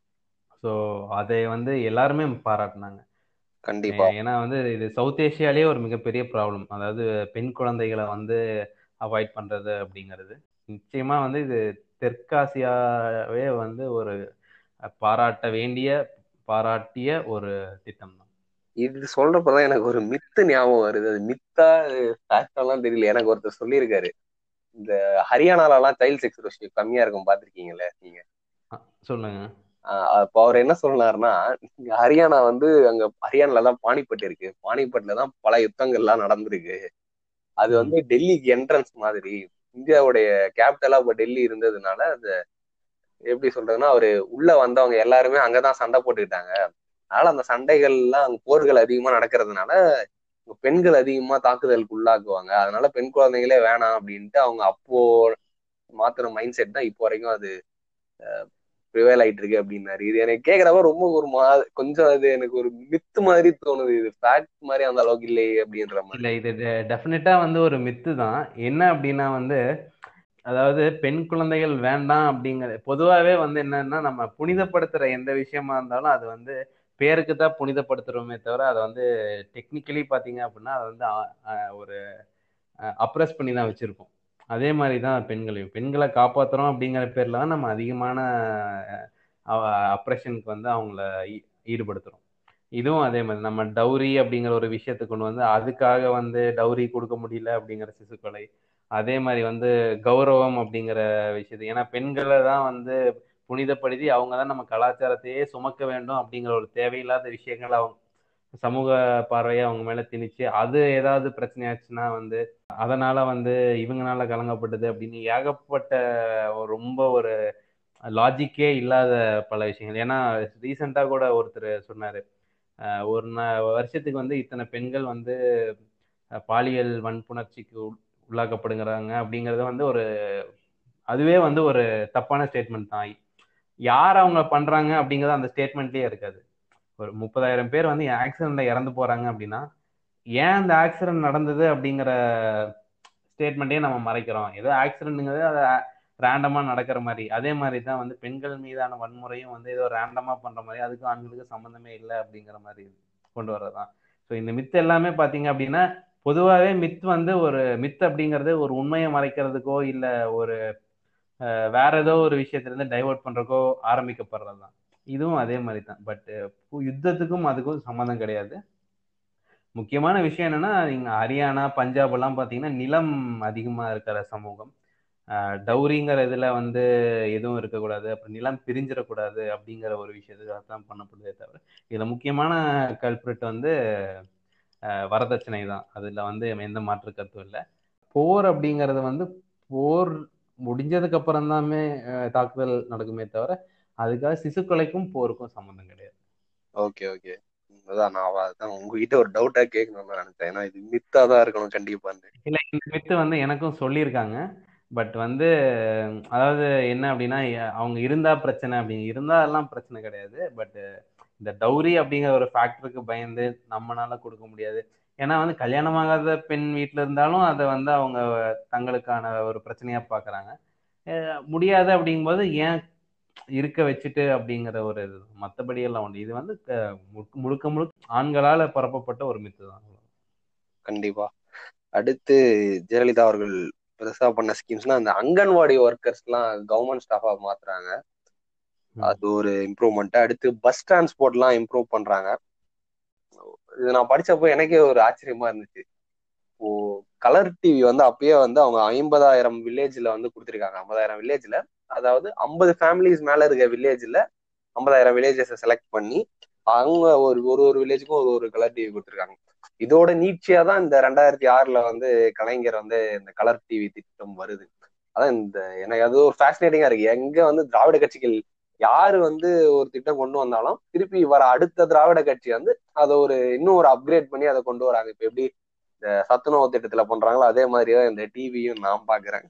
ஸோ அதை வந்து எல்லாருமே பாராட்டினாங்க கண்டிப்பா ஏன்னா வந்து இது சவுத் ஏஷியாலேயே ஒரு மிகப்பெரிய ப்ராப்ளம் அதாவது பெண் குழந்தைகளை வந்து அவாய்ட் பண்றது அப்படிங்கிறது நிச்சயமா வந்து இது தெற்காசியாவே வந்து ஒரு பாராட்ட வேண்டிய பாராட்டிய ஒரு திட்டம் தான் இது சொல்றப்பதான் எனக்கு ஒரு மித்து ஞாபகம் வருது அது மித்தா ஃபேக்டெல்லாம் தெரியல எனக்கு ஒருத்தர் சொல்லியிருக்காரு இந்த ஹரியானால எல்லாம் சைல்ட் செக்ஸ் ரேஷியோ கம்மியா இருக்கும் பாத்திருக்கீங்கல்ல நீங்க சொல்லுங்க ஆஹ் அப்ப அவர் என்ன சொன்னாருன்னா இங்க ஹரியானா வந்து அங்க ஹரியானால தான் பானிபட் இருக்கு பானிபட்ல தான் பல யுத்தங்கள்லாம் நடந்திருக்கு அது வந்து டெல்லிக்கு என்ட்ரன்ஸ் மாதிரி இந்தியாவுடைய கேபிட்டலா இப்ப டெல்லி இருந்ததுனால அது எப்படி சொல்றதுன்னா அவரு உள்ள வந்தவங்க எல்லாருமே அங்கதான் சண்டை போட்டுக்கிட்டாங்க அதனால அந்த சண்டைகள்லாம் அங்க போர்கள் அதிகமா நடக்கிறதுனால இங்க பெண்கள் அதிகமா தாக்குதலுக்கு உள்ளாக்குவாங்க அதனால பெண் குழந்தைங்களே வேணாம் அப்படின்ட்டு அவங்க அப்போ மாத்துற மைண்ட் செட் தான் இப்போ வரைக்கும் அது ப்ரிவேல் ஆயிட்டு இருக்கு அப்படின்னாரு இது எனக்கு கேக்குறப்ப ரொம்ப ஒரு மா கொஞ்சம் அது எனக்கு ஒரு மித்து மாதிரி தோணுது இது ஃபேக்ட் மாதிரி அந்த அளவுக்கு இல்லையே அப்படின்ற மாதிரி இல்ல இது டெஃபினட்டா வந்து ஒரு மித்து தான் என்ன அப்படின்னா வந்து அதாவது பெண் குழந்தைகள் வேண்டாம் அப்படிங்கிற பொதுவாகவே வந்து என்னன்னா நம்ம புனிதப்படுத்துற எந்த விஷயமா இருந்தாலும் அது வந்து பேருக்கு தான் புனிதப்படுத்துறோமே தவிர அதை வந்து டெக்னிக்கலி பார்த்தீங்க அப்படின்னா அதை வந்து அ- அ- ஒரு அப்ரஸ் பண்ணி தான் வச்சிருப்போம் அதே மாதிரி தான் பெண்களையும் பெண்களை காப்பாத்துறோம் அப்படிங்கிற பேர்ல தான் நம்ம அதிகமான அப்ரஷனுக்கு வந்து அவங்கள ஈ- ஈடுபடுத்துறோம் இதுவும் அதே மாதிரி நம்ம டௌரி அப்படிங்கிற ஒரு விஷயத்தை கொண்டு வந்து அதுக்காக வந்து டௌரி கொடுக்க முடியல அப்படிங்கிற சிசுக்கொலை அதே மாதிரி வந்து கௌரவம் அப்படிங்கிற விஷயத்தை ஏன்னா பெண்களை தான் வந்து புனிதப்படுத்தி அவங்க தான் நம்ம கலாச்சாரத்தையே சுமக்க வேண்டும் அப்படிங்கிற ஒரு தேவையில்லாத விஷயங்களை அவங்க சமூக பார்வையை அவங்க மேல திணிச்சு அது ஏதாவது பிரச்சனையாச்சுன்னா வந்து அதனால வந்து இவங்கனால கலங்கப்பட்டது அப்படின்னு ஏகப்பட்ட ஒரு ரொம்ப ஒரு லாஜிக்கே இல்லாத பல விஷயங்கள் ஏன்னா ரீசெண்டாக கூட ஒருத்தர் சொன்னாரு அஹ் ஒரு நா- வருஷத்துக்கு வந்து இத்தனை பெண்கள் வந்து அஹ், பாலியல் வன்புணர்ச்சிக்கு உள்- உள்ளாக்கப்படுகிறாங்க அப்படிங்கிறது வந்து ஒரு அதுவே வந்து ஒரு தப்பான ஸ்டேட்மெண்ட் தான் யார் அவங்க பண்றாங்க அப்படிங்கிறது அந்த ஸ்டேட்மெண்ட்லயே இருக்காது ஒரு முப்பதாயிரம் பேர் வந்து ஆக்சிடென்ட்ல இறந்து போறாங்க அப்படின்னா ஏன் அந்த ஆக்சிடென்ட் நடந்தது அப்படிங்கிற ஸ்டேட்மெண்ட்டே நம்ம மறைக்கிறோம் ஏதோ ஆக்சிடென்ட்ங்கிறது அது ரேண்டமா நடக்கிற மாதிரி அதே மாதிரி தான் வந்து பெண்கள் மீதான வன்முறையும் வந்து ஏதோ ரேண்டமா பண்ற மாதிரி அதுக்கும் ஆண்களுக்கும் சம்மந்தமே இல்லை அப்படிங்கிற மாதிரி கொண்டு வர்றதுதான் ஸோ இந்த மித்து எல்லாமே பாத்தீங்க அப்படின்னா பொதுவாகவே மித் வந்து ஒரு மித் அப்படிங்கிறது ஒரு உண்மையை மறைக்கிறதுக்கோ இல்லை ஒரு அஹ், வேற ஏதோ ஒரு விஷயத்துல இருந்து டைவர்ட் பண்றதுக்கோ ஆரம்பிக்கப்படுறது தான் இதுவும் அதே மாதிரி தான் பட் யுத்தத்துக்கும் அதுக்கும் சம்மந்தம் கிடையாது முக்கியமான விஷயம் என்னன்னா நீங்க ஹரியானா பஞ்சாப் எல்லாம் பாத்தீங்கன்னா நிலம் அதிகமா இருக்கிற சமூகம் டவுரிங்கிற இதுல வந்து எதுவும் இருக்கக்கூடாது அப்புறம் நிலம் பிரிஞ்சிடக்கூடாது அப்படிங்கிற ஒரு விஷயத்துக்காக தான் பண்ணப்படுதே தவிர இதுல முக்கியமான கல்பிரிட் வந்து வரதட்சணை தான் அதுல வந்து எந்த மாற்று கருத்தும் இல்லை போர் அப்படிங்கிறது வந்து போர் முடிஞ்சதுக்கு அப்புறம் தாமே தாக்குதல் நடக்குமே தவிர அதுக்காக சிசு கொலைக்கும் போருக்கும் சம்மந்தம் கிடையாது ஓகே ஓகே அதான் நான் அதான் உங்ககிட்ட ஒரு டவுட்டா கேட்கணும்னு நினைச்சேன் ஏன்னா இது மித்தா தான் இருக்கணும் கண்டிப்பா இல்ல இந்த மித்து வந்து எனக்கும் சொல்லியிருக்காங்க பட் வந்து அதாவது என்ன அப்படின்னா அவங்க இருந்தா பிரச்சனை அப்படி இருந்தா எல்லாம் பிரச்சனை கிடையாது பட் இந்த டவுரி அப்படிங்கிற ஒரு ஃபேக்டருக்கு பயந்து நம்மளால கொடுக்க முடியாது ஏன்னா வந்து கல்யாணமாகாத பெண் வீட்டில் இருந்தாலும் அதை வந்து அவங்க தங்களுக்கான ஒரு பிரச்சனையா பாக்குறாங்க முடியாது அப்படிங்கும்போது ஏன் இருக்க வச்சுட்டு அப்படிங்கிற ஒரு இது மற்றபடி எல்லாம் உண்டு இது வந்து முழுக்க முழுக்க ஆண்களால பரப்பப்பட்ட ஒரு மித்து தான் கண்டிப்பா அடுத்து ஜெயலலிதா அவர்கள் பெருசா பண்ண ஸ்கீம்ஸ்னா அந்த அங்கன்வாடி ஒர்க்கர்ஸ் எல்லாம் கவர்மெண்ட் ஸ்டாஃபா மாத்துறாங்க அது ஒரு இம்ப்ரூவ்மெண்ட் அடுத்து பஸ் டிரான்ஸ்போர்ட் எல்லாம் இம்ப்ரூவ் பண்றாங்க இது நான் படிச்சப்போ எனக்கே ஒரு ஆச்சரியமா இருந்துச்சு இப்போ கலர் டிவி வந்து அப்பயே வந்து அவங்க ஐம்பதாயிரம் வில்லேஜ்ல வந்து கொடுத்துருக்காங்க ஐம்பதாயிரம் வில்லேஜ்ல அதாவது ஐம்பது ஃபேமிலிஸ் மேல இருக்க வில்லேஜ்ல ஐம்பதாயிரம் வில்லேஜஸ் செலக்ட் பண்ணி அவங்க ஒரு ஒரு ஒரு வில்லேஜுக்கும் ஒரு ஒரு கலர் டிவி கொடுத்துருக்காங்க இதோட நீட்சியா தான் இந்த ரெண்டாயிரத்தி ஆறுல வந்து கலைஞர் வந்து இந்த கலர் டிவி திட்டம் வருது அதான் இந்த எனக்கு அது ஒரு ஃபேசினேட்டிங்கா இருக்கு எங்க வந்து திராவிட கட்சிகள் யாரு வந்து ஒரு திட்டம் கொண்டு வந்தாலும் திருப்பி வர அடுத்த திராவிட கட்சி வந்து அதை ஒரு இன்னும் ஒரு அப்கிரேட் பண்ணி அதை கொண்டு வராங்க இப்ப எப்படி இந்த சத்துணவு திட்டத்துல பண்றாங்களோ அதே மாதிரிதான் இந்த டிவியும் நான் பாக்குறேன்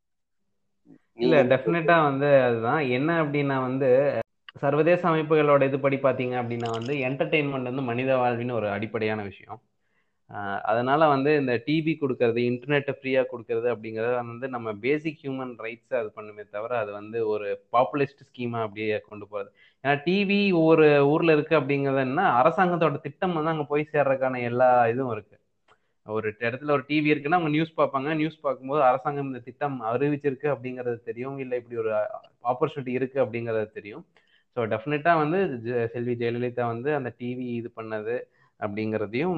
இல்ல டெஃபினட்டா வந்து அதுதான் என்ன அப்படின்னா வந்து சர்வதேச அமைப்புகளோட இதுபடி பார்த்தீங்க அப்படின்னா வந்து என்டர்டெயின்மெண்ட் வந்து மனித வாழ்வின் ஒரு அடிப்படையான விஷயம் அதனால வந்து இந்த டிவி கொடுக்கறது இன்டர்நெட்டை ஃப்ரீயாக கொடுக்கறது அப்படிங்கிறது வந்து நம்ம பேசிக் ஹியூமன் ரைட்ஸை அது பண்ணுமே தவிர அது வந்து ஒரு பாப்புலிஸ்ட் ஸ்கீமா அப்படியே கொண்டு போகிறது ஏன்னா டிவி ஒரு ஊரில் இருக்குது அப்படிங்கிறதுனா அரசாங்கத்தோட திட்டம் வந்து அங்கே போய் சேர்றதுக்கான எல்லா இதுவும் இருக்குது ஒரு இடத்துல ஒரு டிவி இருக்குன்னா அவங்க நியூஸ் பார்ப்பாங்க நியூஸ் பார்க்கும்போது அரசாங்கம் இந்த திட்டம் அறிவிச்சிருக்கு அப்படிங்கிறது தெரியும் இல்லை இப்படி ஒரு ஆப்பர்ச்சுனிட்டி இருக்கு அப்படிங்கிறது தெரியும் ஸோ டெஃபினட்டாக வந்து செல்வி ஜெயலலிதா வந்து அந்த டிவி இது பண்ணது அப்படிங்கிறதையும்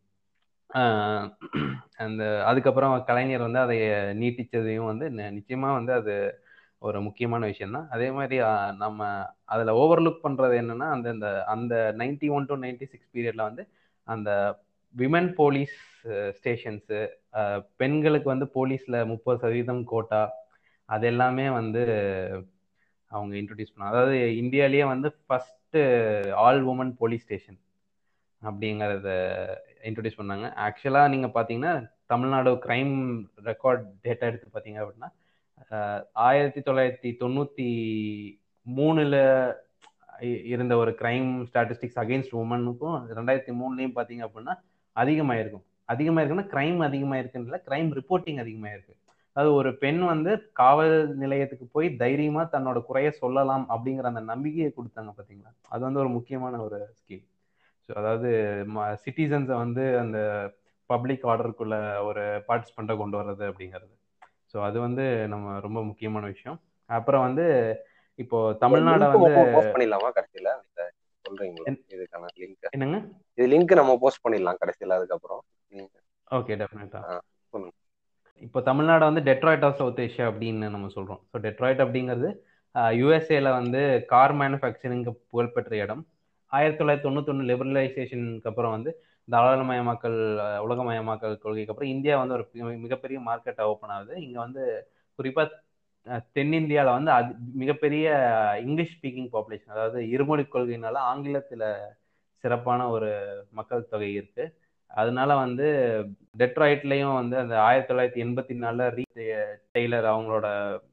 அந்த அதுக்கப்புறம் கலைஞர் வந்து அதை நீட்டிச்சதையும் வந்து நிச்சயமாக வந்து அது ஒரு முக்கியமான விஷயம்தான் அதே மாதிரி நம்ம அதில் ஓவர்லுக் பண்ணுறது என்னன்னா அந்த இந்த அந்த ninety one to ninety six பீரியட்ல வந்து அந்த விமன் போலீஸ் ஸ்டேஷன்ஸு பெண்களுக்கு வந்து போலீஸில் முப்பது சதவீதம் கோட்டா அது எல்லாமே வந்து அவங்க இன்ட்ரடியூஸ் பண்ணாங்க அதாவது இந்தியாலேயே வந்து first all women police station அப்படிங்கிறத இன்ட்ரடியூஸ் பண்ணாங்க ஆக்சுவலாக நீங்கள் பார்த்தீங்கன்னா தமிழ்நாடு க்ரைம் ரெக்கார்ட் டேட்டா எடுத்து பார்த்தீங்க அப்படின்னா ஆயிரத்தி தொள்ளாயிரத்தி தொண்ணூற்றி மூணில் இருந்த ஒரு க்ரைம் ஸ்டாட்டிஸ்டிக்ஸ் அகெயின்ஸ்ட் உமனுக்கும் ரெண்டாயிரத்தி மூணுலேயும் பார்த்தீங்க அப்படின்னா அதிகமாயிருக்கும் அதிகமாயிருக்குன்னா க்ரைம் அதிகமாயிருக்குன்னு இல்லை க்ரைம் ரிப்போர்ட்டிங் அதிகமாயிருக்கு அதாவது ஒரு பெண் வந்து காவல் நிலையத்துக்கு போய் தைரியமா தன்னோட குறைய சொல்லலாம் அப்படிங்கிற அந்த நம்பிக்கையை கொடுத்தாங்க பார்த்தீங்களா அது வந்து ஒரு முக்கியமான ஒரு ஸ்கீம் ஸோ அதாவது சிட்டிசன்ஸை வந்து அந்த பப்ளிக் ஆர்டருக்குள்ள ஒரு பார்ட்டிசிபெண்ட்டை கொண்டு வர்றது அப்படிங்கிறது ஸோ அது வந்து நம்ம ரொம்ப முக்கியமான விஷயம் அப்புறம் வந்து இப்போ தமிழ்நாடு வந்து போஸ்ட் பண்ணிடலாமா கடைசியில சொல்றீங்களா இதுக்கான லிங்க் என்னங்க இது லிங்க் நம்ம போஸ்ட் பண்ணிடலாம் கடைசியில அதுக்கப்புறம் ஓகே டெஃபினட்டா இப்போ தமிழ்நாடு வந்து டெட்ராய்ட் ஆஃப் சவுத் ஏஷியா அப்படின்னு நம்ம சொல்றோம் ஸோ டெட்ராய்ட் அப்படிங்கிறது யூஎஸ்ஏல வந்து கார் மேனுஃபேக்சரிங்க்கு புகழ்பெற்ற இடம் ஆயிரத்தி தொள்ளாயிரத்தி தொண்ணூத்தொன்று லிபரலைசேஷனுக்கு அப்புறம் வந்து தாராளமயமாக்கல் உலகமயமாக்கல் கொள்கைக்கு அப்புறம் இந்தியா வந்து ஒரு மிகப்பெரிய மார்க்கெட்டை ஓப்பன் ஆகுது இங்கே வந்து குறிப்பாக தென்னிந்தியாவில் வந்து அது மிகப்பெரிய இங்கிலீஷ் ஸ்பீக்கிங் பாப்புலேஷன் அதாவது இருமொழி கொள்கையினால ஆங்கிலத்தில் சிறப்பான ஒரு மக்கள் தொகை இருக்கு அதனால வந்து டெட்ராய்ட்லேயும் வந்து அந்த ஆயிரத்தி தொள்ளாயிரத்தி எண்பத்தி நாலில் ரீ டெய்லர் அவங்களோட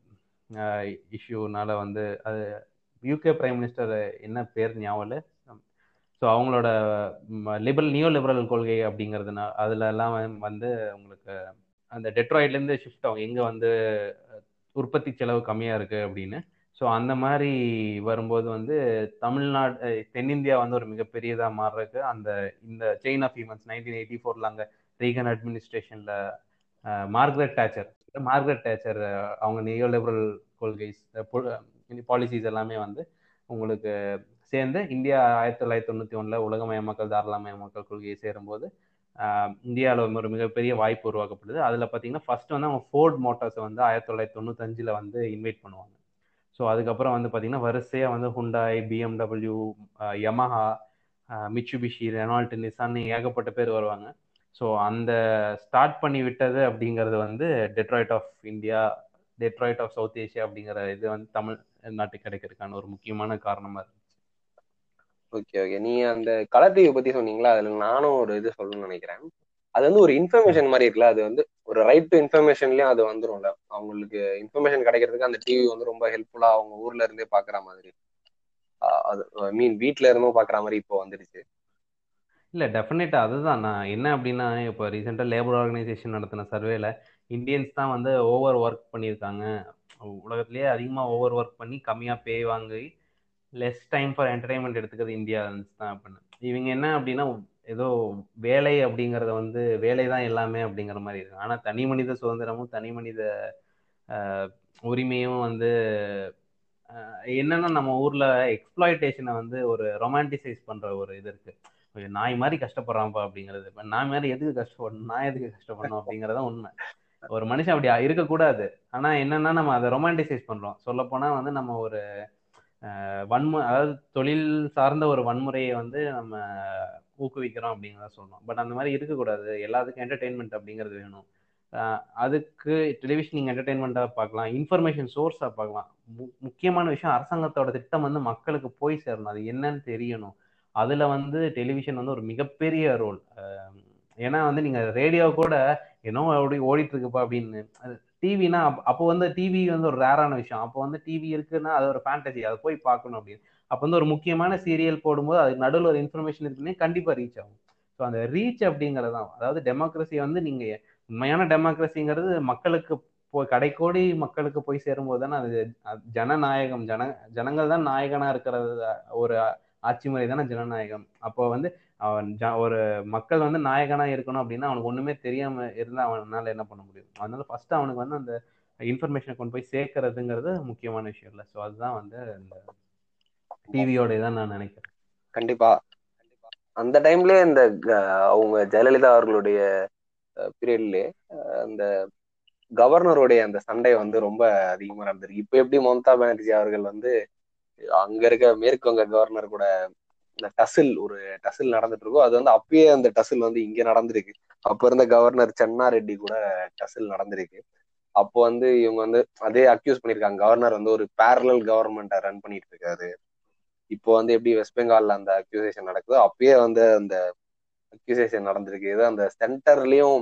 இஷ்யூனால வந்து அது யூகே பிரைம் மினிஸ்டர் என்ன பேர் ஞாபகம் ஸோ அவங்களோட லிபரல் நியோ லிபரல் கொள்கை அப்படிங்கிறதுனா அதுல எல்லாம் வந்து உங்களுக்கு அந்த டெட்ராய்ட்லேருந்து ஷிஃப்ட் ஆகும் எங்கே வந்து உற்பத்தி செலவு கம்மியாக இருக்குது அப்படின்னு ஸோ அந்த மாதிரி வரும்போது வந்து தமிழ்நாடு தென்னிந்தியா வந்து ஒரு மிகப்பெரியதாக மாறுறதுக்கு அந்த இந்த chain of events nineteen eighty ஃபோரில் அங்கே ரீகன் அட்மினிஸ்ட்ரேஷனில் மார்க்ரெட் டேச்சர் மார்க்ரெட் டேச்சர் அவங்க நியோ லிபரல் கொள்கை பாலிசிஸ் எல்லாமே வந்து உங்களுக்கு சேர்ந்து இந்தியா ஆயிரத்தி தொள்ளாயிரத்தி தொண்ணூற்றி ஒன்றில் உலகமயமாக்கல் தாராளமயமாக்கல் கொள்கையை சேரும்போது இந்தியாவில் ஒரு மிகப்பெரிய வாய்ப்பு உருவாக்கப்படுது அதில் பார்த்தீங்கன்னா ஃபர்ஸ்ட் வந்து அவங்க ஃபோர்ட் மோட்டார்ஸை வந்து ஆயிரத்தி தொள்ளாயிரத்தி தொண்ணூத்தஞ்சில் வந்து இன்வைட் பண்ணுவாங்க ஸோ அதுக்கப்புறம் வந்து பார்த்தீங்கன்னா வரிசையாக வந்து Hyundai BMW Yamaha Mitsubishi Renault Nissan ஏகப்பட்ட பேர் வருவாங்க ஸோ அந்த ஸ்டார்ட் பண்ணி விட்டது அப்படிங்கிறது வந்து Detroit of India Detroit of South Asia அப்படிங்கிற இது வந்து தமிழ் நாட்டுக்கு கிடைக்கிறதுக்கான ஒரு முக்கியமான காரணமாக இருந்துச்சு ஓகே ஓகே நீங்க அந்த கலர் டிவி பத்தி சொன்னீங்களா அதுல நானும் ஒரு இது சொல்லணும்னு நினைக்கிறேன் அது வந்து ஒரு இன்ஃபர்மேஷன் மாதிரி இருக்குல்ல அது வந்து ஒரு ரைட் டு இன்ஃபர்மேஷன்லயும் அது வந்துரும்ல அவங்களுக்கு இன்ஃபர்மேஷன் கிடைக்கிறதுக்கு அந்த டிவி வந்து ரொம்ப ஹெல்ப்ஃபுல்லா அவங்க ஊர்ல இருந்தே பாக்குற மாதிரி அது மீன் வீட்ல இருந்தும் பாக்குற மாதிரி இப்போ வந்துருச்சு இல்லை டெஃபினட்டாக அதுதான் நான் என்ன அப்படின்னா இப்போ ரீசெண்டாக லேபர் ஆர்கனைசேஷன் நடத்தின சர்வேல இந்தியன்ஸ் தான் வந்து ஓவர் ஒர்க் பண்ணியிருக்காங்க உலகத்திலேயே அதிகமாக ஓவர் ஒர்க் பண்ணி கம்மியாக பே வாங்கி லெஸ் டைம் ஃபார் என்டர்டைன்மெண்ட் எடுத்துக்கிறது இந்தியா தான் அப்படின்னு இவங்க என்ன அப்படின்னா ஏதோ வேலை அப்படிங்கிறத வந்து வேலை தான் எல்லாமே அப்படிங்கிற மாதிரி இருக்கு ஆனால் தனி மனித சுதந்திரமும் தனி மனித உரிமையும் வந்து என்னன்னா நம்ம ஊர்ல எக்ஸ்பிளாய்டேஷனை வந்து ஒரு ரொமான்டிசைஸ் பண்ற ஒரு இது இருக்கு நாய் மாதிரி கஷ்டப்படுறான்ப்பா அப்படிங்கிறது இப்போ நான் மாதிரி எதுக்கு கஷ்டப்படணும் நான் எதுக்கு கஷ்டப்படணும் அப்படிங்கிறத உண்மை ஒரு மனுஷன் அப்படி இருக்கக்கூடாது ஆனா என்னன்னா நம்ம அதை ரொமான்டிசைஸ் பண்றோம் சொல்ல போனா வந்து நம்ம ஒரு வன்மு அதாவது தொழில் சார்ந்த ஒரு வன்முறையை வந்து நம்ம ஊக்குவிக்கிறோம் அப்படிங்கிறத சொல்லணும் பட் அந்த மாதிரி இருக்கக்கூடாது எல்லாத்துக்கும் என்டர்டெயின்மெண்ட் அப்படிங்கிறது வேணும் அதுக்கு டெலிவிஷன் நீங்கள் என்டர்டெயின்மெண்ட்டாக பார்க்கலாம் இன்ஃபர்மேஷன் சோர்ஸாக பார்க்கலாம் முக்கியமான விஷயம் அரசாங்கத்தோட திட்டம் வந்து மக்களுக்கு போய் சேரணும் அது என்னன்னு தெரியணும் அதில் வந்து டெலிவிஷன் வந்து ஒரு மிகப்பெரிய ரோல் ஏன்னா வந்து நீங்கள் ரேடியோ கூட என்னோ அப்படி ஓடிட்டு இருக்குப்பா அப்படின்னு டிவினா அப்போ வந்து டிவி வந்து ஒரு ரேரான விஷயம் அப்போ வந்து டிவி இருக்குன்னா அது ஒரு ஃபேண்டசி அதை போய் பார்க்கணும் அப்படின்னு அப்போ வந்து ஒரு முக்கியமான சீரியல் போடும்போது அதுக்கு நடுவில் ஒரு இன்ஃபர்மேஷன் இருக்குன்னே கண்டிப்பாக ரீச் ஆகும் ஸோ அந்த ரீச் அப்படிங்கிறது தான் அதாவது டெமோக்ரஸி வந்து நீங்கள் உண்மையான டெமோக்ரஸிங்கிறது மக்களுக்கு போய் கடைக்கோடி மக்களுக்கு போய் சேரும்போது தானே அது ஜனநாயகம் ஜன ஜனங்கள் தான் நாயகனாக இருக்கிறது ஒரு ஆட்சி முறை தானே ஜனநாயகம் அப்போ வந்து அவன் ஒரு மக்கள் வந்து நாயகனா இருக்கணும் அப்படின்னா அவனுக்கு ஒண்ணுமே தெரியாம இருந்தா அவனால என்ன பண்ண முடியும் அதனால ஃபர்ஸ்ட் அவனுக்கு வந்து அந்த இன்ஃபர்மேஷனை கொண்டு போய் சேர்க்கறதுங்கிறது முக்கியமான விஷயம் இல்லை ஸோ அதுதான் வந்து இந்த டிவியோட இதான் நான் நினைக்கிறேன் கண்டிப்பா அந்த டைம்ல இந்த அவங்க ஜெயலலிதா அவர்களுடைய பீரியட்லயே அந்த கவர்னருடைய அந்த சண்டை வந்து ரொம்ப அதிகமா நடந்திருக்கு இப்ப எப்படி மம்தா பானர்ஜி அவர்கள் வந்து அங்க இருக்க மேற்கு வங்க கவர்னர் கூட இந்த டசில் ஒரு டசில் நடந்துட்டு இருக்கோ அது வந்து அப்பயே அந்த டசில் வந்து இங்க நடந்திருக்கு அப்ப இருந்த கவர்னர் சென்னா ரெட்டி கூட டசில் நடந்திருக்கு அப்போ வந்து இவங்க வந்து அதே அக்யூஸ் பண்ணிருக்காங்க கவர்னர் வந்து ஒரு பேரலல் கவர்மெண்ட்டை ரன் பண்ணிட்டு இருக்காரு இப்போ வந்து எப்படி வெஸ்ட் பெங்கால்ல அந்த அக்யூசேஷன் நடக்குதோ அப்பயே வந்து அந்த அக்யூசேஷன் நடந்திருக்கு இது அந்த சென்டர்லயும்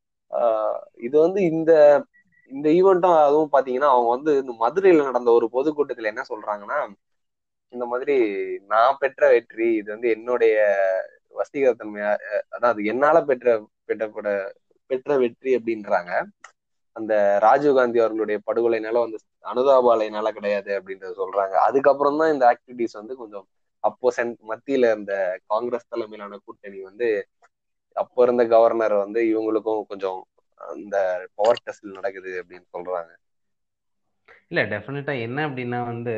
இது வந்து இந்த இந்த ஈவெண்ட்டும் அதுவும் பாத்தீங்கன்னா அவங்க வந்து இந்த மதுரையில நடந்த ஒரு பொதுக்கூட்டத்துல என்ன சொல்றாங்கன்னா இந்த மாதிரி நான் பெற்ற வெற்றி இது வந்து என்னுடைய வசீகரத்தன்மையா அதாவது என்னால பெற்ற பெற்றப்பட பெற்ற வெற்றி அப்படின்றாங்க அந்த ராஜீவ்காந்தி அவர்களுடைய படுகொலைனால வந்து அனுதாபாலைனால கிடையாது அப்படின்றத சொல்றாங்க அதுக்கப்புறம் தான் இந்த ஆக்டிவிட்டிஸ் வந்து கொஞ்சம் அப்போ சென் மத்தியில இருந்த காங்கிரஸ் தலைமையிலான கூட்டணி வந்து அப்போ இருந்த கவர்னர் வந்து இவங்களுக்கும் கொஞ்சம் அந்த பவர் டெஸ்ட் நடக்குது அப்படின்னு சொல்றாங்க இல்ல டெஃபினட்டா என்ன அப்படின்னா வந்து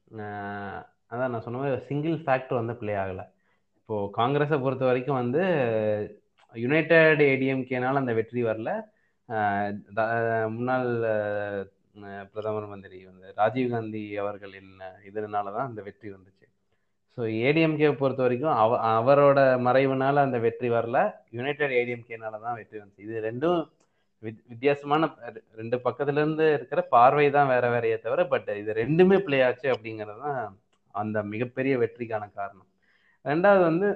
அதான் நான் சொன்ன மாதிரி சிங்கிள் ஃபேக்டர் வந்து பிளே ஆகலை இப்போ காங்கிரஸை பொறுத்த வரைக்கும் வந்து யுனைடெட் ஏடிஎம்கேனால அந்த வெற்றி வரல முன்னாள் பிரதமர் மந்திரி வந்து ராஜீவ்காந்தி அவர்களின் இதனால தான் அந்த வெற்றி வந்துச்சு ஸோ ஏடிஎம்கே பொறுத்த வரைக்கும் அவ அவரோட மறைவுனால அந்த வெற்றி வரல யுனைடெட் ஏடிஎம்கேனால தான் வெற்றி வந்துச்சு இது ரெண்டும் வித் வித்தியாசமான ரெண்டு பக்கத்துல இருந்து இருக்கிற பார்வை தான் வேற வேறையே தவிர பட் இது ரெண்டுமே பிளே ஆச்சு அப்படிங்கிறது தான் அந்த மிகப்பெரிய வெற்றிக்கான காரணம் ரெண்டாவது வந்து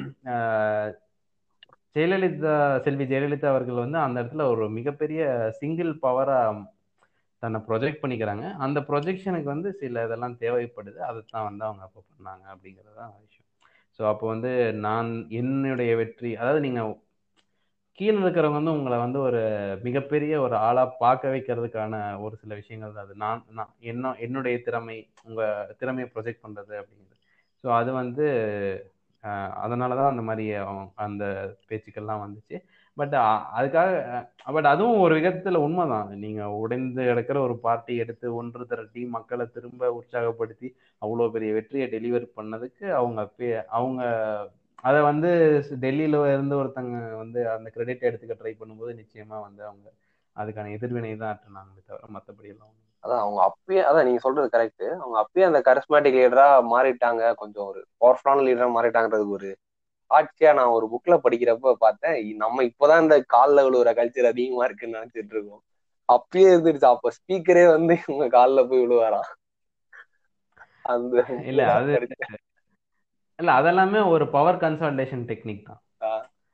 ஜெயலலிதா செல்வி ஜெயலலிதா அவர்கள் வந்து அந்த இடத்துல ஒரு மிகப்பெரிய சிங்கிள் பவரா தன்னை ப்ரொஜெக்ட் பண்ணிக்கிறாங்க அந்த ப்ரொஜெக்ஷனுக்கு வந்து சில இதெல்லாம் தேவைப்படுது அதை தான் வந்து அவங்க அப்போ பண்ணாங்க அப்படிங்கிறது தான் விஷயம் ஸோ அப்போ வந்து நான் என்னுடைய வெற்றி அதாவது நீங்கள் கீழே இருக்கிறவங்க வந்து உங்களை வந்து ஒரு மிகப்பெரிய ஒரு ஆளாக பார்க்க வைக்கிறதுக்கான ஒரு சில விஷயங்கள் தான் அது நான் நான் என்ன என்னுடைய திறமை உங்கள் திறமையை ப்ரொஜெக்ட் பண்ணுறது அப்படிங்கிறது ஸோ அது வந்து அதனால தான் அந்த மாதிரி அந்த பேச்சுக்கள்லாம் வந்துச்சு பட் அதுக்காக பட் அதுவும் ஒரு விதத்துல உண்மைதான் நீங்க உடைந்து கிடக்கிற ஒரு பார்ட்டி எடுத்து ஒன்று திரட்டி மக்களை திரும்ப உற்சாகப்படுத்தி அவ்வளோ பெரிய வெற்றியை டெலிவர் பண்ணதுக்கு அவங்க பே- அவங்க அதை வந்து டெல்லியில இருந்து ஒருத்தங்க வந்து அந்த கிரெடிட் எடுத்துக்க ட்ரை பண்ணும்போது நிச்சயமா வந்து அவங்க அதுக்கான எதிர்வினை தான் ஆற்றினாங்களே தவிர மற்றபடி எல்லாம் ஒண்ணும் அதான் அவங்க அப்பயே அதான் நீங்க சொல்றது கரெக்ட் அவங்க அப்பயே அந்த கரிஸ்மேட்டிக் லீடரா மாறிட்டாங்க கொஞ்சம் ஒரு பவர்ஃபுல்லான லீடரா மாறிட்டாங்கிறதுக்கு ஒரு ஆட்சியா நான் ஒரு புக்ல படிக்கிறப்ப பார்த்தேன் இ- நம்ம இப்பதான் இந்த கால்ல விழுவுற கல்ச்சர் அதிகமா இருக்குன்னு நினைச்சிட்டு இருக்கோம் அப்பயே இருந்துருச்சு அப்ப ஸ்பீக்கரே வந்து இவங்க கால்ல போய் விழுவாராம் அந்த இல்ல அது இல்ல அதெல்லாமே ஒரு பவர் கன்சால்டேஷன் டெக்னிக் தான் ஆ.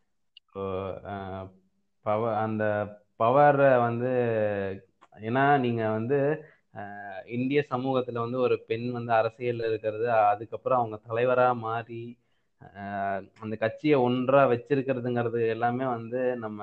பவர் அந்த பவரை வந்து ஏன்னா நீங்க வந்து அஹ், இந்திய சமூகத்துல வந்து ஒரு பெண் வந்து அரசியல்ல இருக்கிறது அதுக்கப்புறம் அவங்க தலைவரா மாறி அஹ், அந்த கட்சியை ஒன்றா வச்சிருக்கிறதுங்கிறது எல்லாமே வந்து நம்ம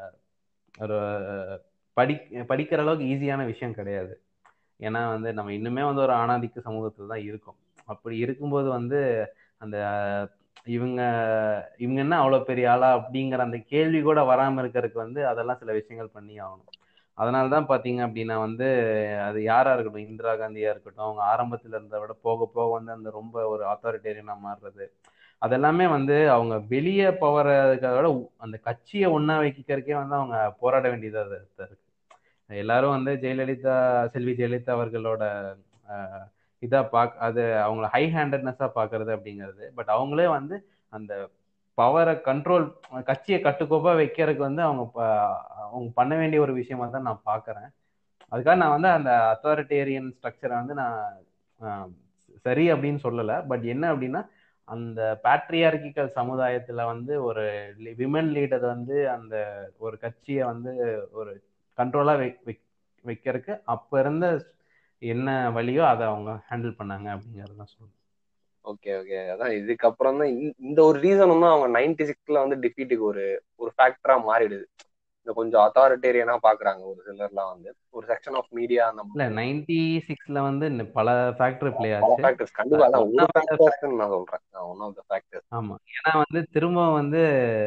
ஒரு படி படிக்கிற அளவுக்கு ஈஸியான விஷயம் கிடையாது ஏன்னா வந்து நம்ம இன்னுமே வந்து ஒரு ஆணாதிக்க சமூகத்துல தான் இருக்கோம் அப்படி இருக்கும்போது வந்து அந்த இவங்க இவங்க என்ன அவ்வளோ பெரிய ஆளா அப்படிங்கிற அந்த கேள்வி கூட வராமல் இருக்கிறதுக்கு வந்து அதெல்லாம் சில விஷயங்கள் பண்ணி ஆகணும் அதனால தான் பார்த்தீங்க அப்படின்னா வந்து அது யாரா இருக்கட்டும் இந்திரா காந்தியா இருக்கட்டும் அவங்க ஆரம்பத்தில் இருந்த விட போக போக வந்து அந்த ரொம்ப ஒரு அத்தாரிட்டேரியனாக மாறுறது அதெல்லாமே வந்து அவங்க வெளியே பவர் விட அந்த கட்சியை ஒன்றா வைக்கிறதுக்கே வந்து அவங்க போராட வேண்டியதாக இருக்கு எல்லாரும் வந்து ஜெயலலிதா செல்வி ஜெயலலிதா அவர்களோட அஹ், இதா பாக் அது அவங்கள ஹை ஹேண்டட்னஸாக பார்க்கறது அப்படிங்கிறது பட் அவங்களே வந்து அந்த பவரை கண்ட்ரோல் கட்சியை கட்டுக்கோப்பா வைக்கிறதுக்கு வந்து அவங்க ப- அவங்க பண்ண வேண்டிய ஒரு விஷயமா தான் நான் பார்க்கறேன் அதுக்காக நான் வந்து அந்த அத்தாரிட்டேரியன் ஸ்ட்ரக்சரை வந்து நான் ஆஹ், சரி அப்படின்னு சொல்லலை பட் என்ன அப்படின்னா அந்த பேட்ரியார்கிக்கல் சமுதாயத்துல வந்து ஒரு விமன் லீடர் வந்து அந்த ஒரு கட்சியை வந்து ஒரு கண்ட்ரோலா வை வை- வைக்கிறதுக்கு அப்ப இருந்த என்ன வழியோ அதை அவங்க ஹேண்டில் பண்ணாங்க அப்படிங்கறது தான் சொல்லுவேன் ஓகே ஓகே அதான் இதுக்கப்புறம் தான் இந்த- இந்த ஒரு ரீசனும் தான் அவங்க நைன்டி சிக்ஸ்ல வந்து டிஃபீட்டுக்கு ஒரு ஒரு ஃபேக்டரா மாறிடுது இந்த கொஞ்சம் அத்தாரிட்டேரியனா பாக்குறாங்க ஒரு சிலர்லாம் வந்து ஒரு செக்ஷன் ஆஃப் மீடியா அந்த இல்ல நைன்டி சிக்ஸ்ல வந்து இன்னும் பல ஃபேக்டர் ப்ளே பல ஆச்சு ஃபேக்டர்ஸ் கண்டிப்பா அதான் One ஒரு of the ஃபேக்டர்ஸ் நான் சொல்றேன் ஒன் ஆஃப் த ஃபேக்டர் ஆமா ஏன்னா வந்து திரும்ப வந்து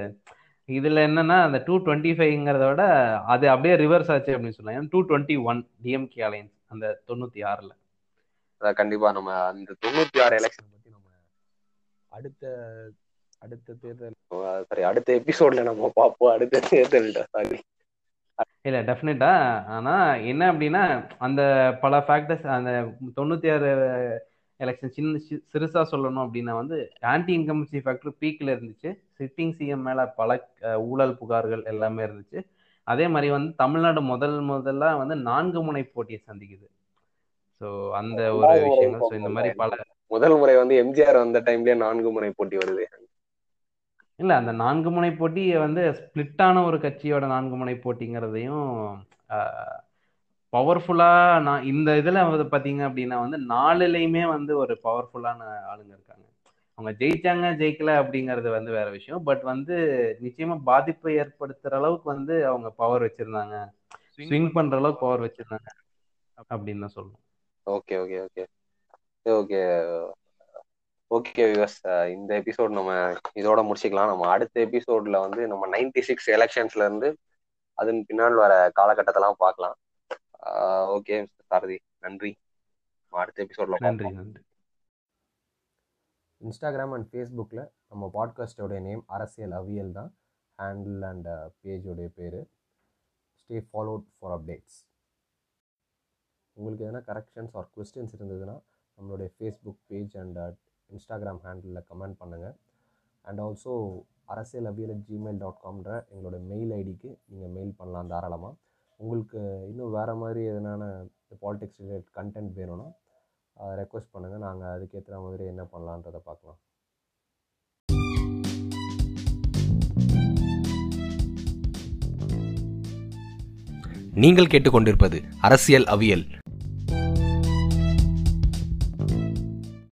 இதுல என்னன்னா அந்த டூ டுவெண்ட்டி ஃபைவ்ங்கிறத விட அது அப்படியே ரிவர்ஸ் ஆச்சு அப்படின்னு சொல்லலாம் ஏன்னா two twenty one DMK alliance அந்த தொண்ணூத்தி ஆறுல அதான் கண்டிப்பா நம்ம அந்த தொண்ணூத்தி ஆறு எலெக்ஷன் பத்தி நம்ம அடுத்த அடுத்த தேர்தல் சாரி அடுத்த எபிசோட்ல நம்ம பார்ப்போம் அடுத்த தேர்தல் சாரி இல்ல டெஃபினட்டா ஆனா என்ன அப்படின்னா அந்த பல ஃபேக்டர்ஸ் அந்த தொண்ணூத்தி ஆறு எலெக்ஷன் சின்ன சி- சிறுசா சொல்லணும் அப்படின்னா வந்து ஆன்டி இன்கம்பன்சி ஃபேக்டர் பீக்ல இருந்துச்சு சிட்டிங் சிஎம் மேல பல அஹ், ஊழல் புகார்கள் எல்லாமே இருந்துச்சு அதே மாதிரி வந்து தமிழ்நாடு முதல் முதல்ல வந்து நான்கு முனை போட்டியை சந்திக்குது ஸோ அந்த ஒரு ரெண்டாவது முறை விஷயங்கள் ஸோ இந்த மாதிரி பல முதல் முறை வந்து எம்ஜிஆர் வந்த டைம்லயே நான்கு முறை போட்டி வருது இல்ல அந்த நான்கு முனை போட்டி வந்து ஸ்பிளிட்டான ஒரு கட்சியோட நான்கு முனை போட்டிங்கிறதையும் பவர்ஃபுல்லா நான் இந்த இதுல வந்து பாத்தீங்க அப்படின்னா வந்து நாலுலையுமே வந்து ஒரு பவர்ஃபுல்லான ஆளுங்க இருக்காங்க அவங்க ஜெயிச்சாங்க ஜெயிக்கல அப்படிங்கிறது வந்து வேற விஷயம் பட் வந்து நிச்சயமா பாதிப்பை ஏற்படுத்துற அளவுக்கு வந்து அவங்க பவர் வச்சிருந்தாங்க ஸ்விங் பண்ற அளவுக்கு பவர் வச்சிருந்தாங்க அப்படின்னு தான் சொல்லணும் okay okay okay okay okay viewers இந்த எபிசோட் நம்ம இதோட முடிச்சுக்கலாம் நம்ம அடுத்த எபிசோட்ல வந்து நம்ம நைன்டி சிக்ஸ் எலெக்ஷன்ஸ்ல இருந்து அதன் பின்னால் வர காலகட்டத்தெல்லாம் பார்க்கலாம் ஓகே சாரதி நன்றி நம்ம அடுத்த எபிசோட்ல நன்றி நன்றி இன்ஸ்டாகிராம் அண்ட் ஃபேஸ்புக்கில் நம்ம பாட்காஸ்டோடைய நேம் அரசியல் அவியல் தான் ஹேண்டில் அண்ட் பேஜோடைய பேர் ஸ்டே ஃபாலோட் ஃபார் அப்டேட்ஸ் உங்களுக்கு எதனா கரெக்ஷன்ஸ் ஆர் கொஸ்டின்ஸ் இருந்ததுன்னா நம்மளுடைய ஃபேஸ்புக் பேஜ் அண்ட் இன்ஸ்டாகிராம் ஹேண்டிலில் கமெண்ட் பண்ணுங்கள் and also Arasiyal Aviyal at Gmail dot காம்ன்ற எங்களோட மெயில் ஐடிக்கு நீங்கள் மெயில் பண்ணலாம் தாராளமாக உங்களுக்கு இன்னும் வேறு மாதிரி எதனான பாலிடிக்ஸ் ரிலேட் கண்டென்ட் வேணும்னா ரெக்வஸ்ட் பண்ணுங்கள் நாங்கள் அதுக்கேற்ற மாதிரி என்ன பண்ணலான்றதை பார்க்கலாம் நீங்கள் கேட்டுக்கொண்டிருப்பது அரசியல் அவியல்